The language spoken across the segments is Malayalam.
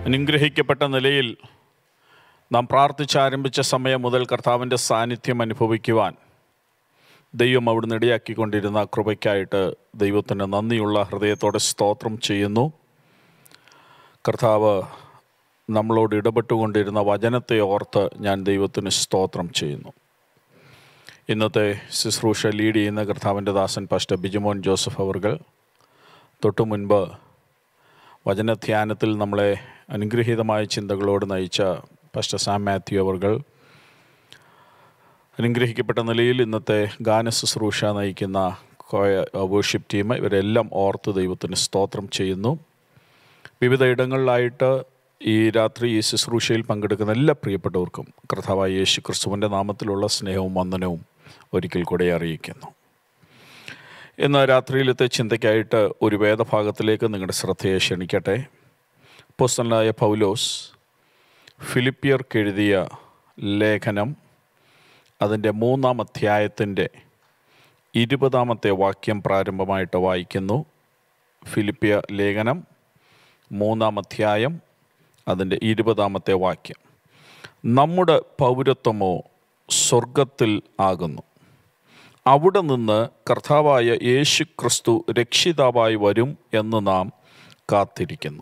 അനുഗ്രഹിക്കപ്പെട്ട നിലയിൽ നാം പ്രാർത്ഥിച്ചാരംഭിച്ച സമയം മുതൽ കർത്താവിൻ്റെ സാന്നിധ്യം അനുഭവിക്കുവാൻ ദൈവം അവിടുന്ന് ഇടയാക്കിക്കൊണ്ടിരുന്ന കൃപയ്ക്കായിട്ട് ദൈവത്തിന് നന്ദിയുള്ള ഹൃദയത്തോടെ സ്തോത്രം ചെയ്യുന്നു കർത്താവ് നമ്മളോട് ഇടപെട്ടുകൊണ്ടിരുന്ന വചനത്തെ ഓർത്ത് ഞാൻ ദൈവത്തിന് സ്തോത്രം ചെയ്യുന്നു ഇന്നത്തെ ശുശ്രൂഷ ലീഡ് ചെയ്യുന്ന കർത്താവിൻ്റെ ദാസൻ പാസ്റ്റർ ബിജുമോൻ ജോസഫ് അവർകൾ തൊട്ടു മുൻപ് വചനധ്യാനത്തിൽ നമ്മളെ അനുഗ്രഹീതമായ ചിന്തകളോട് നയിച്ച പാസ്റ്റർ സാം മാത്യു അവർകൾ അനുഗ്രഹിക്കപ്പെട്ട നിലയിൽ ഇന്നത്തെ ഗാന ശുശ്രൂഷ നയിക്കുന്ന വേർഷിപ്പ് ടീം ഇവരെല്ലാം ഓർത്ത് ദൈവത്തിന് സ്തോത്രം ചെയ്യുന്നു വിവിധ ഇടങ്ങളിലായിട്ട് ഈ രാത്രി ഈ ശുശ്രൂഷയിൽ പങ്കെടുക്കുന്ന എല്ലാ പ്രിയപ്പെട്ടവർക്കും കർത്താവായ യേശു ക്രിസ്തുവിൻ്റെ നാമത്തിലുള്ള സ്നേഹവും വന്ദനവും ഒരിക്കൽ കൂടെ അറിയിക്കുന്നു ഇന്ന് രാത്രിയിലത്തെ ചിന്തയ്ക്കായിട്ട് ഒരു വേദഭാഗത്തിലേക്ക് നിങ്ങളുടെ ശ്രദ്ധയെ ക്ഷണിക്കട്ടെ പുസ്തകനായ പൗലോസ് ഫിലിപ്പിയർക്കെഴുതിയ ലേഖനം അതിൻ്റെ മൂന്നാം അധ്യായത്തിൻ്റെ ഇരുപതാമത്തെ വാക്യം പ്രാരംഭമായിട്ട് വായിക്കുന്നു ഫിലിപ്പിയ ലേഖനം മൂന്നാം അധ്യായം അതിൻ്റെ ഇരുപതാമത്തെ വാക്യം നമ്മുടെ പൗരത്വമോ സ്വർഗത്തിൽ ആകുന്നു അവിടെ നിന്ന് കർത്താവായ യേശു ക്രിസ്തു രക്ഷിതാവായി വരും എന്ന് നാം കാത്തിരിക്കുന്നു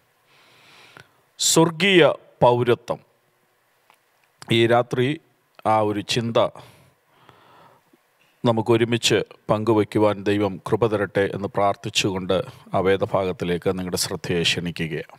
സ്വർഗീയ പൗരത്വം ഈ രാത്രി ആ ഒരു ചിന്ത നമുക്കൊരുമിച്ച് പങ്കുവയ്ക്കുവാൻ ദൈവം കൃപ തരട്ടെ എന്ന് പ്രാർത്ഥിച്ചുകൊണ്ട് ആ വേദഭാഗത്തിലേക്ക് നിങ്ങളുടെ ശ്രദ്ധയെ ക്ഷണിക്കുകയാണ്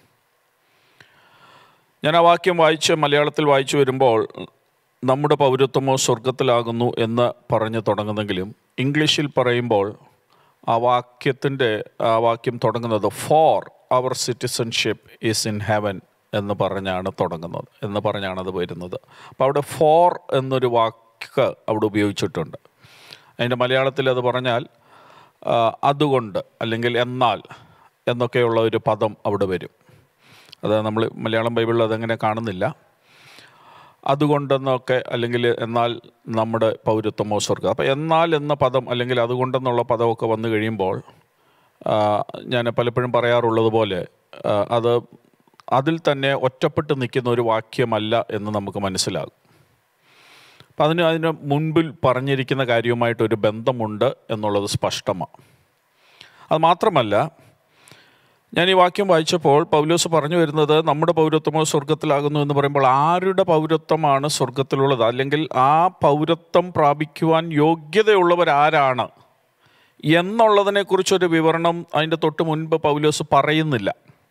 ഞാൻ ആ വാക്യം വായിച്ച് മലയാളത്തിൽ വായിച്ചു വരുമ്പോൾ നമ്മുടെ പൗരത്വമോ സ്വർഗത്തിലാകുന്നു എന്ന് പറഞ്ഞ് തുടങ്ങുന്നെങ്കിലും ഇംഗ്ലീഷിൽ പറയുമ്പോൾ ആ വാക്യത്തിൻ്റെ ആ വാക്യം തുടങ്ങുന്നത് for our citizenship is in heaven എന്ന് പറഞ്ഞാണ് തുടങ്ങുന്നത് എന്ന് പറഞ്ഞാണ് അത് വരുന്നത് അപ്പോൾ അവിടെ ഫോർ എന്നൊരു വാക്ക് അവിടെ ഉപയോഗിച്ചിട്ടുണ്ട് അതിൻ്റെ മലയാളത്തിൽ അത് പറഞ്ഞാൽ ആ, അതുകൊണ്ട് അല്ലെങ്കിൽ എന്നാൽ എന്നൊക്കെയുള്ള ഒരു പദം അവിടെ വരും അത് നമ്മൾ മലയാളം ബൈബിളിൽ അതങ്ങനെ കാണുന്നില്ല അതുകൊണ്ടെന്നൊക്കെ അല്ലെങ്കിൽ എന്നാൽ നമ്മുടെ പൗരത്വമോ സ്വർഗം അപ്പോൾ എന്നാൽ എന്ന പദം അല്ലെങ്കിൽ അതുകൊണ്ടെന്നുള്ള പദമൊക്കെ വന്നു കഴിയുമ്പോൾ ആ, ഞാൻ പലപ്പോഴും പറയാറുള്ളത് പോലെ ആ, അത് അതിൽ തന്നെ ഒറ്റപ്പെട്ട് നിൽക്കുന്ന ഒരു വാക്യമല്ല എന്ന് നമുക്ക് മനസ്സിലാകും അപ്പം അതിന് അതിന് മുൻപിൽ പറഞ്ഞിരിക്കുന്ന കാര്യവുമായിട്ട് ഒരു ബന്ധമുണ്ട് എന്നുള്ളത് സ്പഷ്ടമാണ് അത് മാത്രമല്ല ഞാൻ ഈ വാക്യം വായിച്ചപ്പോൾ പൗലോസ് പറഞ്ഞു വരുന്നത് നമ്മുടെ പൗരത്വമോ സ്വർഗത്തിലാകുന്നു എന്ന് പറയുമ്പോൾ ആരുടെ പൗരത്വമാണ് സ്വർഗത്തിലുള്ളത് അല്ലെങ്കിൽ ആ പൗരത്വം പ്രാപിക്കുവാൻ യോഗ്യതയുള്ളവരാരാണ് എന്നുള്ളതിനെക്കുറിച്ചൊരു വിവരണം അതിൻ്റെ തൊട്ട് മുൻപ് പൗലോസ് പറയുന്നില്ല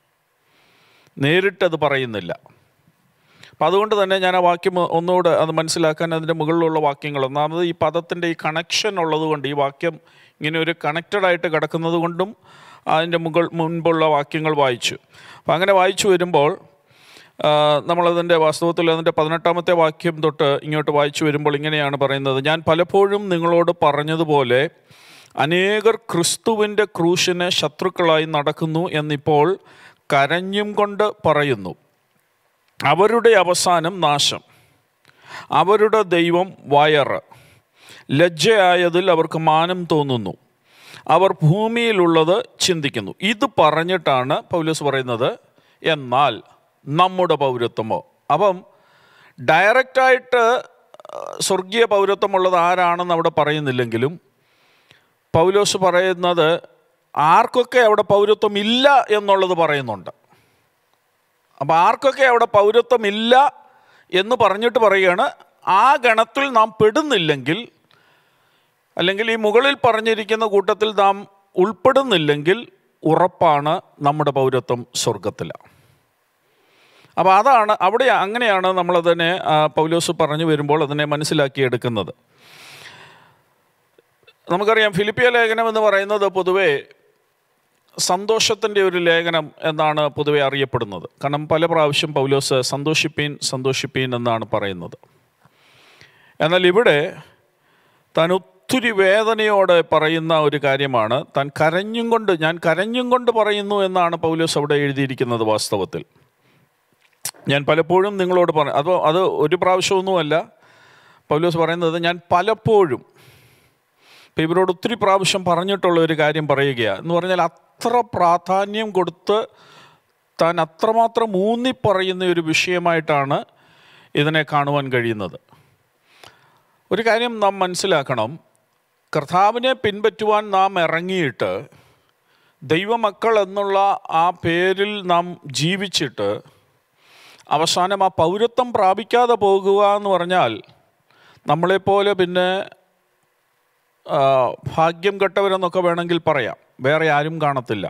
നേരിട്ടത് പറയുന്നില്ല അപ്പം അതുകൊണ്ട് തന്നെ ഞാൻ ആ വാക്യം ഒന്നുകൂടെ അത് മനസ്സിലാക്കാൻ അതിൻ്റെ മുകളിലുള്ള വാക്യങ്ങൾ ഒന്നാമത് ഈ പദത്തിൻ്റെ ഈ കണക്ഷൻ ഉള്ളതുകൊണ്ട് ഈ വാക്യം ഇങ്ങനെ ഒരു കണക്റ്റഡ് ആയിട്ട് കിടക്കുന്നത് കൊണ്ടും അതിൻ്റെ മുകൾ മുൻപുള്ള വാക്യങ്ങൾ വായിച്ചു അപ്പം അങ്ങനെ വായിച്ചു വരുമ്പോൾ ആ, നമ്മളതിൻ്റെ വാസ്തവത്തിൽ അതിൻ്റെ പതിനെട്ടാമത്തെ വാക്യം തൊട്ട് ഇങ്ങോട്ട് വായിച്ചു വരുമ്പോൾ ഇങ്ങനെയാണ് പറയുന്നത് ഞാൻ പലപ്പോഴും നിങ്ങളോട് പറഞ്ഞതുപോലെ അനേകർ ക്രിസ്തുവിൻ്റെ ക്രൂശിന് ശത്രുക്കളായി നടക്കുന്നു എന്നിപ്പോൾ കരഞ്ഞും കൊണ്ട് പറയുന്നു അവരുടെ അവസാനം നാശം അവരുടെ ദൈവം വയറ് ലജ്ജയായതിൽ അവർക്ക് മാനം തോന്നുന്നു അവർ ഭൂമിയിലുള്ളത് ചിന്തിക്കുന്നു ഇത് പറഞ്ഞിട്ടാണ് പൗലോസ് പറയുന്നത് എന്നാൽ നമ്മുടെ പൗരത്വമോ അപ്പം ഡയറക്റ്റായിട്ട് സ്വർഗീയ പൗരത്വമുള്ളത് ആരാണെന്ന് അവിടെ പറയുന്നില്ലെങ്കിലും പൗലോസ് പറയുന്നത് ആർക്കൊക്കെ അവിടെ പൗരത്വം ഇല്ല എന്നുള്ളത് പറയുന്നുണ്ട് അപ്പോൾ ആർക്കൊക്കെ അവിടെ പൗരത്വമില്ല എന്ന് പറഞ്ഞിട്ട് പറയുകയാണ് ആ ഗണത്തിൽ നാം പെടുന്നില്ലെങ്കിൽ അല്ലെങ്കിൽ ഈ മുകളിൽ പറഞ്ഞിരിക്കുന്ന കൂട്ടത്തിൽ നാം ഉൾപ്പെടുന്നില്ലെങ്കിൽ ഉറപ്പാണ് നമ്മുടെ പൗരത്വം സ്വർഗത്തിലാണ് അപ്പോൾ അതാണ് അവിടെ അങ്ങനെയാണ് നമ്മളതിനെ ആ, പൗലോസ് പറഞ്ഞു വരുമ്പോൾ അതിനെ മനസ്സിലാക്കിയെടുക്കുന്നത് നമുക്കറിയാം ഫിലിപ്പിയ ലേഖനം എന്ന് പറയുന്നത് പൊതുവേ സന്തോഷത്തിൻ്റെ ഒരു ലേഖനം എന്നാണ് പൊതുവെ അറിയപ്പെടുന്നത് കാരണം പല പ്രാവശ്യം പൗലോസ് സന്തോഷിപ്പീൻ സന്തോഷിപ്പീൻ എന്നാണ് പറയുന്നത് എന്നാൽ ഇവിടെ താൻ ഒത്തിരി വേദനയോടെ പറയുന്ന ഒരു കാര്യമാണ് താൻ കരഞ്ഞും കൊണ്ട് ഞാൻ കരഞ്ഞും കൊണ്ട് പറയുന്നു എന്നാണ് പൗലോസ് അവിടെ എഴുതിയിരിക്കുന്നത് വാസ്തവത്തിൽ ഞാൻ പലപ്പോഴും നിങ്ങളോട് പറഞ്ഞു അത് അത് ഒരു പ്രാവശ്യമൊന്നുമല്ല പൗലോസ് പറയുന്നത് ഞാൻ പലപ്പോഴും ഇപ്പം ഇവരോട് ഒത്തിരി പ്രാവശ്യം പറഞ്ഞിട്ടുള്ള ഒരു കാര്യം പറയുകയാണ് എന്ന് പറഞ്ഞാൽ അത്ര പ്രാധാന്യം കൊടുത്ത് താൻ അത്രമാത്രം ഊന്നിപ്പറയുന്ന ഒരു വിഷയമായിട്ടാണ് ഇതിനെ കാണുവാൻ കഴിയുന്നത് ഒരു കാര്യം നാം മനസ്സിലാക്കണം കർത്താവിനെ പിൻപറ്റുവാൻ നാം ഇറങ്ങിയിട്ട് ദൈവമക്കൾ എന്നുള്ള ആ പേരിൽ നാം ജീവിച്ചിട്ട് അവസാനം ആ പൗരത്വം പ്രാപിക്കാതെ പോകുക എന്ന് പറഞ്ഞാൽ നമ്മളെപ്പോലെ പിന്നെ ആ, ഭാഗ്യം കെട്ടവരെന്നൊക്കെ വേണമെങ്കിൽ പറയാം വേറെ ആരും കാണത്തില്ല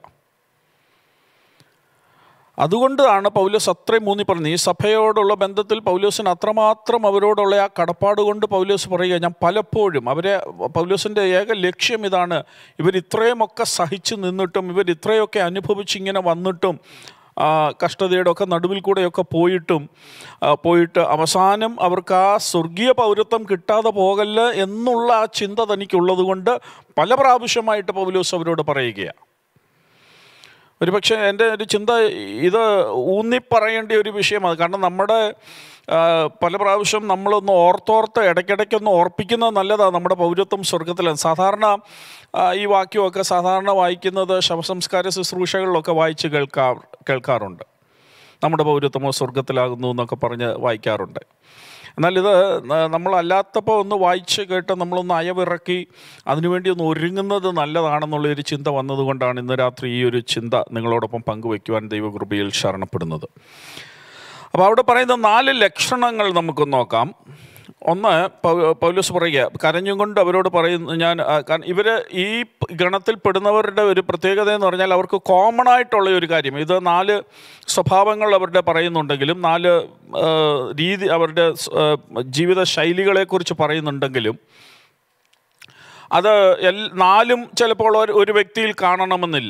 അതുകൊണ്ടാണ് പൗലോസ് അത്രയും മൂന്നി പറഞ്ഞത് ഈ സഭയോടുള്ള ബന്ധത്തിൽ പൗലോസിന് അത്രമാത്രം അവരോടുള്ള ആ കടപ്പാട് കൊണ്ട് പൗലോസ് പറയുക ഞാൻ പലപ്പോഴും അവരെ പൗലോസിൻ്റെ ഏക ലക്ഷ്യം ഇതാണ് ഇവർ ഇത്രയുമൊക്കെ സഹിച്ചു നിന്നിട്ടും ഇവർ ഇത്രയൊക്കെ അനുഭവിച്ച് ഇങ്ങനെ വന്നിട്ടും ആ, കഷ്ടതയുടെ ഒക്കെ നടുവിൽ കൂടെയൊക്കെ പോയിട്ടും ആ, പോയിട്ട് അവസാനം അവർക്ക് ആ സ്വർഗീയ പൗരത്വം കിട്ടാതെ പോകല്ല എന്നുള്ള ആ ചിന്ത തനിക്കുള്ളത് കൊണ്ട് പല പ്രാവശ്യമായിട്ട് പൗലോസ് അവരോട് പറയുകയാണ് ഒരുപക്ഷെ എൻ്റെ ഒരു ചിന്ത ഇത് ഊന്നിപ്പറയേണ്ട ഒരു വിഷയമാണ് കാരണം നമ്മുടെ ആ, പല പ്രാവശ്യം നമ്മളൊന്ന് ഓർത്തോർത്ത് ഇടയ്ക്കിടയ്ക്കൊന്ന് ഓർപ്പിക്കുന്നത് നല്ലതാണ് നമ്മുടെ പൗരത്വം സ്വർഗത്തിലാണ് സാധാരണ ആ, ഈ വാക്യമൊക്കെ സാധാരണ വായിക്കുന്നത് ശവസംസ്കാര ശുശ്രൂഷകളിലൊക്കെ വായിച്ച് കേൾക്കാ കേൾക്കാറുണ്ട് നമ്മുടെ പൗരത്വമോ സ്വർഗത്തിലാകുന്നു എന്നൊക്കെ പറഞ്ഞ് വായിക്കാറുണ്ട് എന്നാൽ ഇത് ന- നമ്മളല്ലാത്തപ്പോൾ ഒന്ന് വായിച്ച് കേട്ട് നമ്മളൊന്ന് അയവിറക്കി അതിനുവേണ്ടി ഒന്ന് ഒരുങ്ങുന്നത് നല്ലതാണെന്നുള്ളൊരു ചിന്ത വന്നതുകൊണ്ടാണ് ഇന്ന് രാത്രി ഈ ഒരു ചിന്ത നിങ്ങളോടൊപ്പം പങ്കുവയ്ക്കുവാൻ ദൈവകൃപയിൽ ശരണപ്പെടുന്നത് അപ്പോൾ അവിടെ പറയുന്ന നാല് ലക്ഷണങ്ങൾ നമുക്ക് നോക്കാം ഒന്ന് പൗ- പൗലോസ് പറയുക കരഞ്ഞും കൊണ്ട് അവരോട് പറയുന്നു ഞാൻ ഇവർ ഈ പ- ഗണത്തിൽ പെടുന്നവരുടെ ഒരു പ്രത്യേകത എന്ന് പറഞ്ഞാൽ അവർക്ക് കോമൺ ആയിട്ടുള്ള ഒരു കാര്യം ഇത് നാല് സ്വഭാവങ്ങൾ അവരുടെ പറയുന്നുണ്ടെങ്കിലും നാല് ആ, രീതി അവരുടെ സ്- ആ, ജീവിത ശൈലികളെക്കുറിച്ച് പറയുന്നുണ്ടെങ്കിലും അത് എൽ നാലും ചിലപ്പോൾ ഒരു- ഒരു വ്യക്തിയിൽ കാണണമെന്നില്ല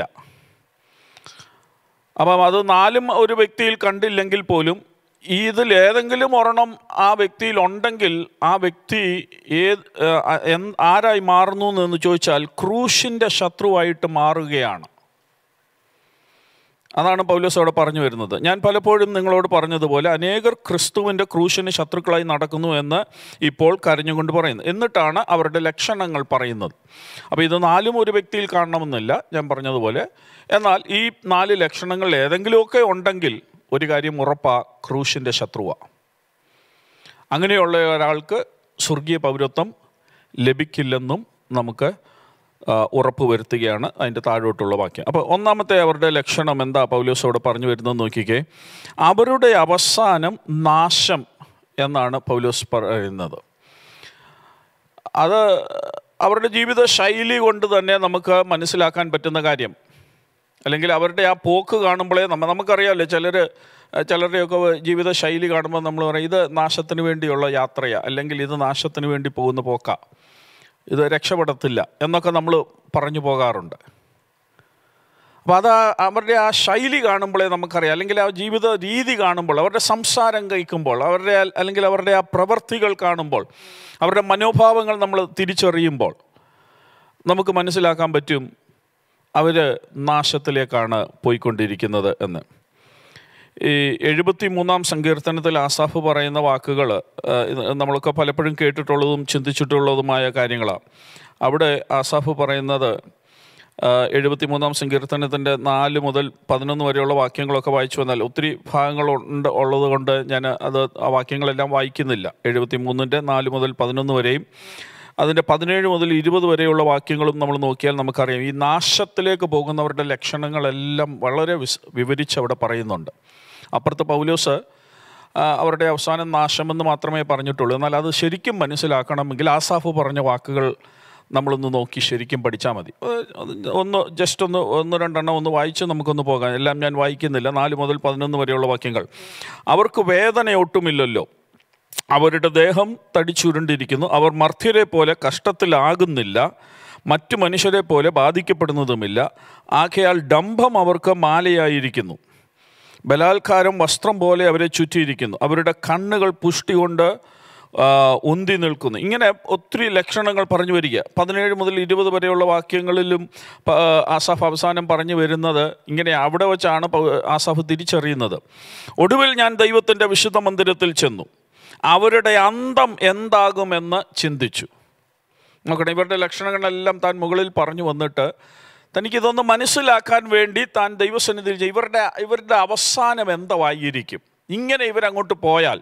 അപ്പം അത് നാലും ഒരു വ്യക്തിയിൽ കണ്ടില്ലെങ്കിൽ പോലും ഇതിൽ ഏതെങ്കിലും ഒരെണ്ണം ആ വ്യക്തിയിൽ ഉണ്ടെങ്കിൽ ആ വ്യക്തി ഏത് ആ, എന്ത്- ആരായി മാറുന്നു എന്ന് ചോദിച്ചാൽ ക്രൂശിൻ്റെ ശത്രുവായിട്ട് മാറുകയാണ് അതാണ് പൗലോസ് അവിടെ പറഞ്ഞു വരുന്നത് ഞാൻ പലപ്പോഴും നിങ്ങളോട് പറഞ്ഞതുപോലെ അനേകർ ക്രിസ്തുവിൻ്റെ ക്രൂശിന് ശത്രുക്കളായി നടക്കുന്നു എന്ന് ഇപ്പോൾ കരഞ്ഞുകൊണ്ട് പറയുന്നു എന്നിട്ടാണ് അവരുടെ ലക്ഷണങ്ങൾ പറയുന്നത് അപ്പോൾ ഇത് നാലും ഒരു വ്യക്തിയിൽ കാണണമെന്നില്ല ഞാൻ പറഞ്ഞതുപോലെ എന്നാൽ ഈ നാല് ലക്ഷണങ്ങൾ ഏതെങ്കിലുമൊക്കെ ഉണ്ടെങ്കിൽ ഒരു കാര്യം ഉറപ്പാ ക്രൂശിൻ്റെ ശത്രുവാ അങ്ങനെയുള്ള ഒരാൾക്ക് സ്വർഗീയ പൗരത്വം ലഭിക്കില്ലെന്നും നമുക്ക് ആ, ഉറപ്പ് വരുത്തുകയാണ് അതിൻ്റെ താഴോട്ടുള്ള വാക്യം അപ്പോൾ ഒന്നാമത്തെ അവരുടെ ലക്ഷണം എന്താ പൗലോസോട് പറഞ്ഞു വരുന്നത് നോക്കിക്കേ അവരുടെ അവസാനം നാശം എന്നാണ് പൗലോസ് പറയുന്നത് അത് അവരുടെ ജീവിത ശൈലി കൊണ്ട് തന്നെ നമുക്ക് മനസ്സിലാക്കാൻ പറ്റുന്ന കാര്യം അല്ലെങ്കിൽ അവരുടെ ആ പോക്ക് കാണുമ്പോഴേ നമ്മ നമുക്കറിയാമല്ലോ ചിലർ ചിലരുടെയൊക്കെ ജീവിത ശൈലി കാണുമ്പോൾ നമ്മൾ പറയും ഇത് നാശത്തിന് വേണ്ടിയുള്ള യാത്രയാണ് അല്ലെങ്കിൽ ഇത് നാശത്തിന് വേണ്ടി പോകുന്ന പോക്കാ ഇത് രക്ഷപ്പെടത്തില്ല എന്നൊക്കെ നമ്മൾ പറഞ്ഞു പോകാറുണ്ട് അപ്പോൾ അത് ആ- അവരുടെ ആ ശൈലി കാണുമ്പോഴേ നമുക്കറിയാം അല്ലെങ്കിൽ ആ ജീവിത രീതി കാണുമ്പോൾ അവരുടെ സംസാരം കഴിക്കുമ്പോൾ അവരുടെ ആ- അല്ലെങ്കിൽ അവരുടെ ആ പ്രവൃത്തികൾ കാണുമ്പോൾ അവരുടെ മനോഭാവങ്ങൾ നമ്മൾ തിരിച്ചറിയുമ്പോൾ നമുക്ക് മനസ്സിലാക്കാൻ പറ്റും അവർ നാശത്തിലേക്കാണ് പോയിക്കൊണ്ടിരിക്കുന്നത് എന്ന് ഈ എഴുപത്തി മൂന്നാം സങ്കീർത്തനത്തിൽ ആസാഫ് പറയുന്ന വാക്കുകൾ നമ്മളൊക്കെ പലപ്പോഴും കേട്ടിട്ടുള്ളതും ചിന്തിച്ചിട്ടുള്ളതുമായ കാര്യങ്ങളാണ് അവിടെ ആസാഫ് പറയുന്നത് എഴുപത്തി മൂന്നാം സങ്കീർത്തനത്തിൻ്റെ നാല് മുതൽ പതിനൊന്ന് വരെയുള്ള വാക്യങ്ങളൊക്കെ വായിച്ചു വന്നാൽ ഒത്തിരി ഭാഗങ്ങളുണ്ട് ഉള്ളത് കൊണ്ട് ഞാൻ അത് ആ വാക്യങ്ങളെല്ലാം വായിക്കുന്നില്ല എഴുപത്തി മൂന്നിൻ്റെ നാല് മുതൽ പതിനൊന്ന് വരെയും അതിൻ്റെ പതിനേഴ് മുതൽ ഇരുപത് വരെയുള്ള വാക്യങ്ങളും നമ്മൾ നോക്കിയാൽ നമുക്കറിയാം ഈ നാശത്തിലേക്ക് പോകുന്നവരുടെ ലക്ഷണങ്ങളെല്ലാം വളരെ വിസ് വിവരിച്ച് അവിടെ പറയുന്നുണ്ട് അപ്പുറത്ത് പൗലോസ് ആ, അവരുടെ അവസാനം നാശമെന്ന് മാത്രമേ പറഞ്ഞിട്ടുള്ളൂ എന്നാൽ അത് ശരിക്കും മനസ്സിലാക്കണമെങ്കിൽ ആസാഫ് പറഞ്ഞ വാക്കുകൾ നമ്മളൊന്ന് നോക്കി ശരിക്കും പഠിച്ചാൽ മതി ഏഹ് അത് ഒന്ന് ജസ്റ്റ് ഒന്ന് ഒന്ന് രണ്ടെണ്ണം ഒന്ന് വായിച്ച് നമുക്കൊന്ന് പോകാം എല്ലാം ഞാൻ വായിക്കുന്നില്ല നാല് മുതൽ പതിനൊന്ന് വരെയുള്ള വാക്യങ്ങൾ അവർക്ക് വേദന ഒട്ടുമില്ലല്ലോ അവരുടെ ദേഹം തടിച്ചുരുണ്ടിരിക്കുന്നു അവർ മർത്യരെ പോലെ കഷ്ടത്തിലാകുന്നില്ല മറ്റു മനുഷ്യരെ പോലെ ബാധിക്കപ്പെടുന്നതുമില്ല ആകയാൽ ഡംഭം അവർക്ക് മാലയായിരിക്കുന്നു ബലാത്കാരം വസ്ത്രം പോലെ അവരെ ചുറ്റിയിരിക്കുന്നു അവരുടെ കണ്ണുകൾ പുഷ്ടി കൊണ്ട് ആ, ഉന്തി നിൽക്കുന്നു ഇങ്ങനെ ഒത്തിരി ലക്ഷണങ്ങൾ പറഞ്ഞു വരിക പതിനേഴ് മുതൽ ഇരുപത് വരെയുള്ള വാക്യങ്ങളിലും പ- ആസാഫ് അവസാനം പറഞ്ഞു വരുന്നത് ഇങ്ങനെ അവിടെ വെച്ചാണ് പൗ- ആസാഫ് തിരിച്ചറിയുന്നത് ഒടുവിൽ ഞാൻ ദൈവത്തിൻ്റെ വിശുദ്ധ മന്ദിരത്തിൽ ചെന്നു അവരുടെ അന്തം എന്താകുമെന്ന് ചിന്തിച്ചു നോക്കട്ടെ ഇവരുടെ ലക്ഷണങ്ങളെല്ലാം താൻ മുകളിൽ പറഞ്ഞു വന്നിട്ട് തനിക്കിതൊന്ന് മനസ്സിലാക്കാൻ വേണ്ടി താൻ ദൈവസന്നിധിയിൽ ചെയ്യും. ഇവരുടെ ഇവരുടെ അവസാനം എന്തായിരിക്കും ഇങ്ങനെ ഇവരങ്ങോട്ട് പോയാൽ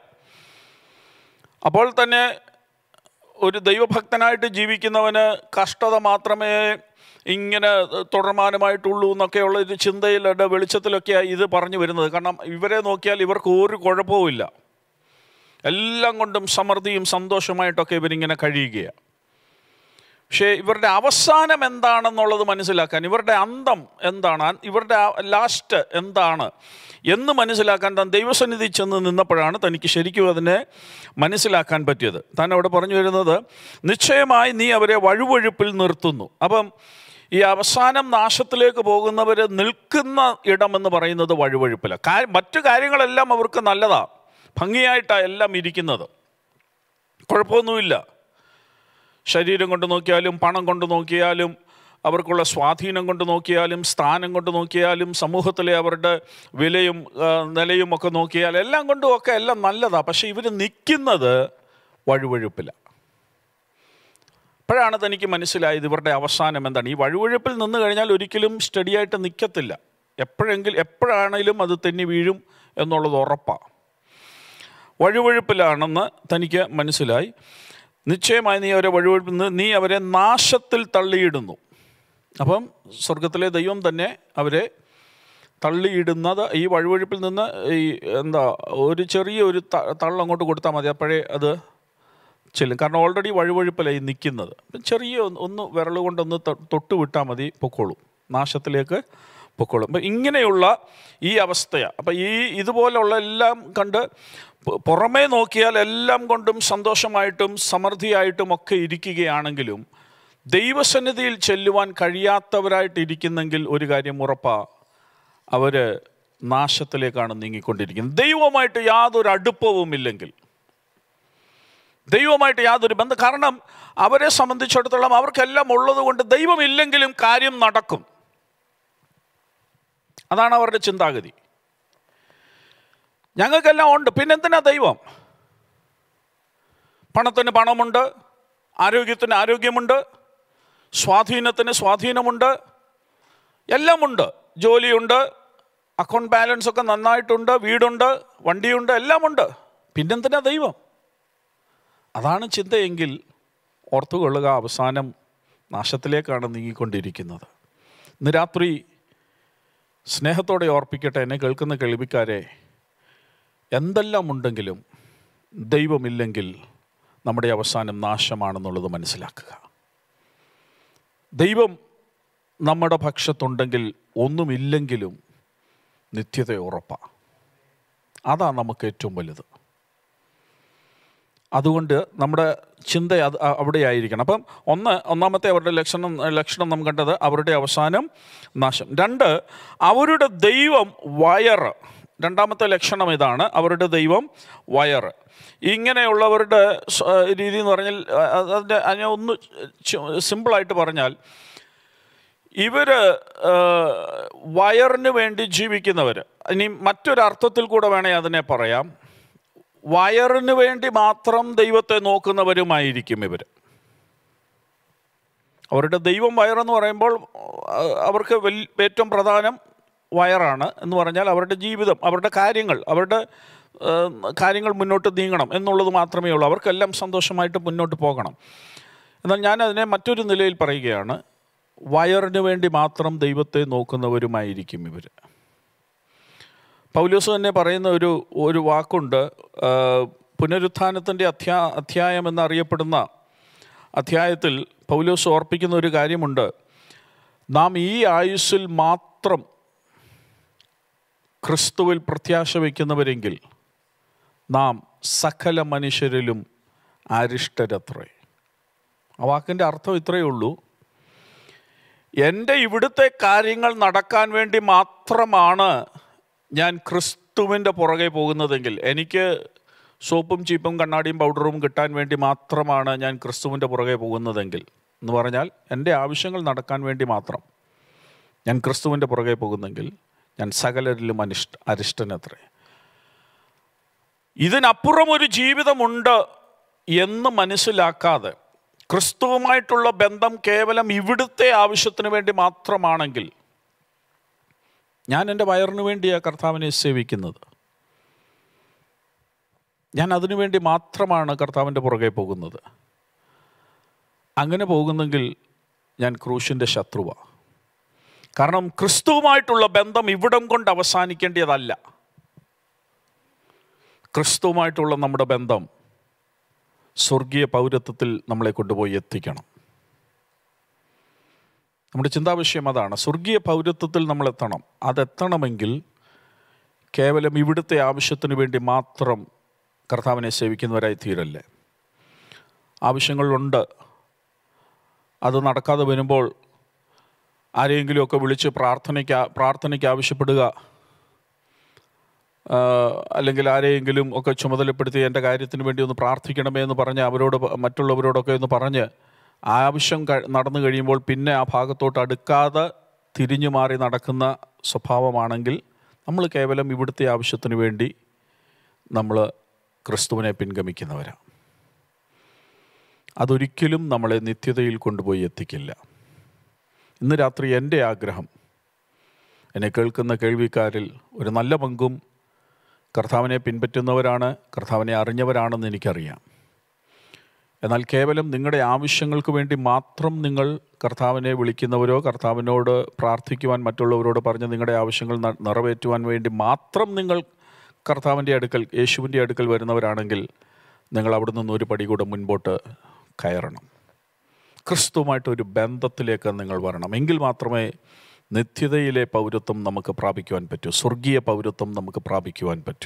അപ്പോൾ തന്നെ ഒരു ദൈവഭക്തനായിട്ട് ജീവിക്കുന്നവന് കഷ്ടത മാത്രമേ ഇങ്ങനെ തുടർമാനമായിട്ടുള്ളൂ എന്നൊക്കെയുള്ള ഒരു ചിന്തയിലുടെ വെളിച്ചത്തിലൊക്കെയാണ് ഇത് പറഞ്ഞു വരുന്നത് കാരണം ഇവരെ നോക്കിയാൽ ഇവർക്ക് ഒരു കുഴപ്പവുമില്ല എല്ലാം കൊണ്ടും സമൃദ്ധിയും സന്തോഷമായിട്ടൊക്കെ ഇവരിങ്ങനെ കഴിയുകയാണ് പക്ഷേ ഇവരുടെ അവസാനം എന്താണെന്നുള്ളത് മനസ്സിലാക്കാൻ ഇവരുടെ അന്തം എന്താണ് ഇവരുടെ ലാസ്റ്റ് എന്താണ് എന്ന് മനസ്സിലാക്കാൻ താൻ ദൈവസന്നിധി ചെന്ന് നിന്നപ്പോഴാണ് തനിക്ക് ശരിക്കും അതിനെ മനസ്സിലാക്കാൻ പറ്റിയത് താൻ അവിടെ പറഞ്ഞു വരുന്നത് നിശ്ചയമായി നീ അവരെ വഴുവഴുപ്പിൽ നിർത്തുന്നു അപ്പം ഈ അവസാനം നാശത്തിലേക്ക് പോകുന്നവർ നിൽക്കുന്ന ഇടമെന്ന് പറയുന്നത് വഴുവഴുപ്പില കാ മറ്റു കാര്യങ്ങളെല്ലാം അവർക്ക് നല്ലതാണ് ഭംഗിയായിട്ടാണ് എല്ലാം ഇരിക്കുന്നത് കുഴപ്പമൊന്നുമില്ല ശരീരം കൊണ്ട് നോക്കിയാലും പണം കൊണ്ട് നോക്കിയാലും അവർക്കുള്ള സ്വാധീനം കൊണ്ട് നോക്കിയാലും സ്ഥാനം കൊണ്ട് നോക്കിയാലും സമൂഹത്തിലെ അവരുടെ വിലയും ആ, നിലയും ഒക്കെ നോക്കിയാൽ എല്ലാം കൊണ്ടും ഒക്കെ എല്ലാം നല്ലതാണ് പക്ഷേ ഇവർ നിൽക്കുന്നത് വഴുവഴുപ്പില്ല അപ്പോഴാണ് തനിക്ക് മനസ്സിലായത് ഇവരുടെ അവസാനം എന്താണ് ഈ വഴുവഴുപ്പിൽ നിന്ന് കഴിഞ്ഞാൽ ഒരിക്കലും സ്റ്റഡിയായിട്ട് നിൽക്കത്തില്ല എപ്പോഴെങ്കിലും എപ്പോഴാണേലും അത് തെന്നി വീഴും എന്നുള്ളത് ഉറപ്പാണ് വഴുവഴുപ്പിലാണെന്ന് തനിക്ക് മനസ്സിലായി നിശ്ചയമായി നീ അവരെ വഴുവഴുപ്പിൽ നിന്ന് നീ അവരെ നാശത്തിൽ തള്ളിയിടുന്നു അപ്പം സ്വർഗത്തിലെ ദൈവം തന്നെ അവരെ തള്ളിയിടുന്നത് ഈ വഴുവഴുപ്പിൽ നിന്ന് ഈ എന്താ ഒരു ചെറിയ ഒരു ത- തള്ളങ്ങോട്ട് കൊടുത്താൽ മതി അപ്പോഴേ അത് ചെല്ലും കാരണം ഓൾറെഡി വഴുവഴുപ്പിലായി നിൽക്കുന്നത് അപ്പം ചെറിയ ഒന്ന് ഒന്ന് വിരൽ കൊണ്ടൊന്ന് തൊ- തൊട്ട് വിട്ടാൽ മതി പൊക്കോളും നാശത്തിലേക്ക് പൊക്കോളും അപ്പം ഇങ്ങനെയുള്ള ഈ അവസ്ഥയാണ് അപ്പം ഈ ഇതുപോലുള്ള എല്ലാം കണ്ട് പു- പുറമേ നോക്കിയാൽ എല്ലാം കൊണ്ടും സന്തോഷമായിട്ടും സമൃദ്ധിയായിട്ടും ഒക്കെ ഇരിക്കുകയാണെങ്കിലും ദൈവസന്നിധിയിൽ ചെല്ലുവാൻ കഴിയാത്തവരായിട്ട് ഇരിക്കുന്നെങ്കിൽ ഒരു കാര്യം ഉറപ്പാ അവർ നാശത്തിലേക്കാണ് നീങ്ങിക്കൊണ്ടിരിക്കുന്നത് ദൈവമായിട്ട് യാതൊരു അടുപ്പവുമില്ലെങ്കിൽ ദൈവമായിട്ട് യാതൊരു ബന്ധം കാരണം അവരെ സംബന്ധിച്ചിടത്തോളം അവർക്കെല്ലാം ഉള്ളത് കൊണ്ട് ദൈവമില്ലെങ്കിലും കാര്യം നടക്കും അതാണ് അവരുടെ ചിന്താഗതി ഞങ്ങൾക്കെല്ലാം ഉണ്ട് പിന്നെന്തിനാ ദൈവം പണത്തിന് പണമുണ്ട് ആരോഗ്യത്തിന് ആരോഗ്യമുണ്ട് സ്വാധീനത്തിന് സ്വാധീനമുണ്ട് എല്ലാമുണ്ട് ജോലിയുണ്ട് അക്കൗണ്ട് ബാലൻസ് ഒക്കെ നന്നായിട്ടുണ്ട് വീടുണ്ട് വണ്ടിയുണ്ട് എല്ലാമുണ്ട് പിന്നെന്തിനാ ദൈവം അതാണ് ചിന്തയെങ്കിൽ ഓർത്തുകൊള്ളുക അവസാനം നാശത്തിലേക്കാണ് നീങ്ങിക്കൊണ്ടിരിക്കുന്നത് ഇന്ന് രാത്രി സ്നേഹത്തോടെ ഓർപ്പിക്കട്ടെ എന്നെ കേൾക്കുന്ന കേൾവിക്കാരെ എന്തെല്ലാം ഉണ്ടെങ്കിലും ദൈവമില്ലെങ്കിൽ നമ്മുടെ അവസാനം നാശമാണെന്നുള്ളത് മനസ്സിലാക്കുക ദൈവം നമ്മുടെ പക്ഷത്തുണ്ടെങ്കിൽ ഒന്നുമില്ലെങ്കിലും നിത്യത ഉറപ്പാണ് അതാ നമുക്ക് ഏറ്റവും വലുത് അതുകൊണ്ട് നമ്മുടെ ചിന്ത അത് അ- അവിടെ ആയിരിക്കണം അപ്പം ഒന്ന് ഒന്നാമത്തെ അവരുടെ ലക്ഷണം ലക്ഷണം നാം കണ്ടത് അവരുടെ അവസാനം നാശം രണ്ട് അവരുടെ ദൈവം വയറ് രണ്ടാമത്തെ ലക്ഷണം ഇതാണ് അവരുടെ ദൈവം വയറ് ഇങ്ങനെയുള്ളവരുടെ സ- രീതി എന്ന് പറഞ്ഞാൽ അ- അതിൻ്റെ അതിനെ ഒന്ന് ചു- സിമ്പിളായിട്ട് പറഞ്ഞാൽ ഇവര് ആ, വയറിന് വേണ്ടി ജീവിക്കുന്നവർ ഇനി മറ്റൊരർത്ഥത്തിൽ കൂടെ വേണേ അതിനെ പറയാം വയറിന് വേണ്ടി മാത്രം ദൈവത്തെ നോക്കുന്നവരുമായിരിക്കും ഇവർ അവരുടെ ദൈവം വയറെന്ന് പറയുമ്പോൾ ആ, അവർക്ക് വൽ ഏറ്റവും പ്രധാനം വയറാണ് എന്ന് പറഞ്ഞാൽ അവരുടെ ജീവിതം അവരുടെ കാര്യങ്ങൾ അവരുടെ ആ, കാര്യങ്ങൾ മുന്നോട്ട് നീങ്ങണം എന്നുള്ളത് മാത്രമേ ഉള്ളൂ അവർക്കെല്ലാം സന്തോഷമായിട്ട് മുന്നോട്ട് പോകണം എന്നാൽ ഞാൻ അതിനെ മറ്റൊരു നിലയിൽ പറയുകയാണ് വയറിന് വേണ്ടി മാത്രം ദൈവത്തെ നോക്കുന്നവരുമായിരിക്കും ഇവർ പൗലോസ് തന്നെ പറയുന്ന ഒരു ഒരു വാക്കുണ്ട് ആ, പുനരുത്ഥാനത്തിൻ്റെ അധ്യാ അധ്യായം എന്നറിയപ്പെടുന്ന അധ്യായത്തിൽ പൗലോസ് ഓർപ്പിക്കുന്ന ഒരു കാര്യമുണ്ട് നാം ഈ ആയുസ്സിൽ മാത്രം ക്രിസ്തുവിൽ പ്രത്യാശ വയ്ക്കുന്നവരെങ്കിൽ നാം സകല മനുഷ്യരിലും അരിഷ്ടരത്രേ ആ വാക്കിൻ്റെ അർത്ഥം ഇത്രയേ ഉള്ളൂ എൻ്റെ ഇവിടുത്തെ കാര്യങ്ങൾ നടക്കാൻ വേണ്ടി മാത്രമാണ് ഞാൻ ക്രിസ്തുവിൻ്റെ പുറകെ പോകുന്നതെങ്കിൽ എനിക്ക് സോപ്പും ചീപ്പും കണ്ണാടിയും പൗഡറും കിട്ടാൻ വേണ്ടി മാത്രമാണ് ഞാൻ ക്രിസ്തുവിൻ്റെ പുറകെ പോകുന്നതെങ്കിൽ എന്ന് പറഞ്ഞാൽ എൻ്റെ ആവശ്യങ്ങൾ നടക്കാൻ വേണ്ടി മാത്രം ഞാൻ ക്രിസ്തുവിൻ്റെ പുറകെ പോകുന്നെങ്കിൽ ഞാൻ സകലരിലും അനിഷ്ട അരിഷ്ടനത്രേ ഇതിനപ്പുറം ഒരു ജീവിതമുണ്ട് എന്ന് മനസ്സിലാക്കാതെ ക്രിസ്തുവുമായിട്ടുള്ള ബന്ധം കേവലം ഇവിടുത്തെ ആവശ്യത്തിന് വേണ്ടി മാത്രമാണെങ്കിൽ ഞാൻ എൻ്റെ വയറിന് വേണ്ടിയാണ് കർത്താവിനെ സേവിക്കുന്നത് ഞാൻ അതിനു വേണ്ടി മാത്രമാണ് കർത്താവിൻ്റെ പുറകെ പോകുന്നത് അങ്ങനെ പോകുന്നെങ്കിൽ ഞാൻ ക്രൂശിൻ്റെ ശത്രുവാണ് കാരണം ക്രിസ്തുവുമായിട്ടുള്ള ബന്ധം ഇവിടം കൊണ്ട് അവസാനിക്കേണ്ടതല്ല ക്രിസ്തുവുമായിട്ടുള്ള നമ്മുടെ ബന്ധം സ്വർഗീയ പൗരത്വത്തിൽ നമ്മളെ കൊണ്ടുപോയി എത്തിക്കണം നമ്മുടെ ചിന്താവിഷയം അതാണ് സ്വർഗീയ പൗരത്വത്തിൽ നമ്മൾ എത്തണം അതെത്തണമെങ്കിൽ കേവലം ഇവിടുത്തെ ആവശ്യത്തിന് വേണ്ടി മാത്രം കർത്താവിനെ സേവിക്കുന്നവരായി തീരല്ലേ ആവശ്യങ്ങളുണ്ട് അത് നടക്കാതെ വരുമ്പോൾ ആരെയെങ്കിലുമൊക്കെ വിളിച്ച് പ്രാർത്ഥനയ്ക്ക് പ്രാർത്ഥനയ്ക്ക് ആവശ്യപ്പെടുക ആ, അല്ലെങ്കിൽ ആരെയെങ്കിലും ഒക്കെ ചുമതലപ്പെടുത്തി എൻ്റെ കാര്യത്തിന് വേണ്ടി ഒന്ന് പ്രാർത്ഥിക്കണമേ എന്ന് പറഞ്ഞ് അവരോട് പ- മറ്റുള്ളവരോടൊക്കെ ഒന്ന് പറഞ്ഞ് ആ ആവശ്യം ക- നടന്നു കഴിയുമ്പോൾ പിന്നെ ആ ഭാഗത്തോട്ട് അടുക്കാതെ തിരിഞ്ഞു മാറി നടക്കുന്ന സ്വഭാവമാണെങ്കിൽ നമ്മൾ കേവലം ഇവിടുത്തെ ആവശ്യത്തിന് വേണ്ടി നമ്മൾ ക്രിസ്തുവിനെ പിൻഗമിക്കുന്നവരാണ് അതൊരിക്കലും നമ്മളെ നിത്യതയിൽ കൊണ്ടുപോയി എത്തിക്കില്ല ഇന്ന് രാത്രി എൻ്റെ ആഗ്രഹം എന്നെ കേൾക്കുന്ന കേൾവിക്കാരിൽ ഒരു നല്ല പങ്കും കർത്താവിനെ പിൻപറ്റുന്നവരാണ് കർത്താവിനെ അറിഞ്ഞവരാണെന്ന് എനിക്കറിയാം എന്നാൽ കേവലം നിങ്ങളുടെ ആവശ്യങ്ങൾക്ക് വേണ്ടി മാത്രം നിങ്ങൾ കർത്താവിനെ വിളിക്കുന്നവരോ കർത്താവിനോട് പ്രാർത്ഥിക്കുവാൻ മറ്റുള്ളവരോട് പറഞ്ഞ് നിങ്ങളുടെ ആവശ്യങ്ങൾ ന- നിറവേറ്റുവാൻ വേണ്ടി മാത്രം നിങ്ങൾ കർത്താവിൻ്റെ അടുക്കൽ യേശുവിൻ്റെ അടുക്കൽ വരുന്നവരാണെങ്കിൽ നിങ്ങൾ അവിടെ നിന്ന് ഒരു പടി കൂടെ മുൻപോട്ട് കയറണം ക്രിസ്തുവുമായിട്ടൊരു ബന്ധത്തിലേക്ക് നിങ്ങൾ വരണം എങ്കിൽ മാത്രമേ നിത്യതയിലെ പൗരത്വം നമുക്ക് പ്രാപിക്കുവാൻ പറ്റൂ സ്വർഗീയ പൗരത്വം നമുക്ക് പ്രാപിക്കുവാൻ പറ്റൂ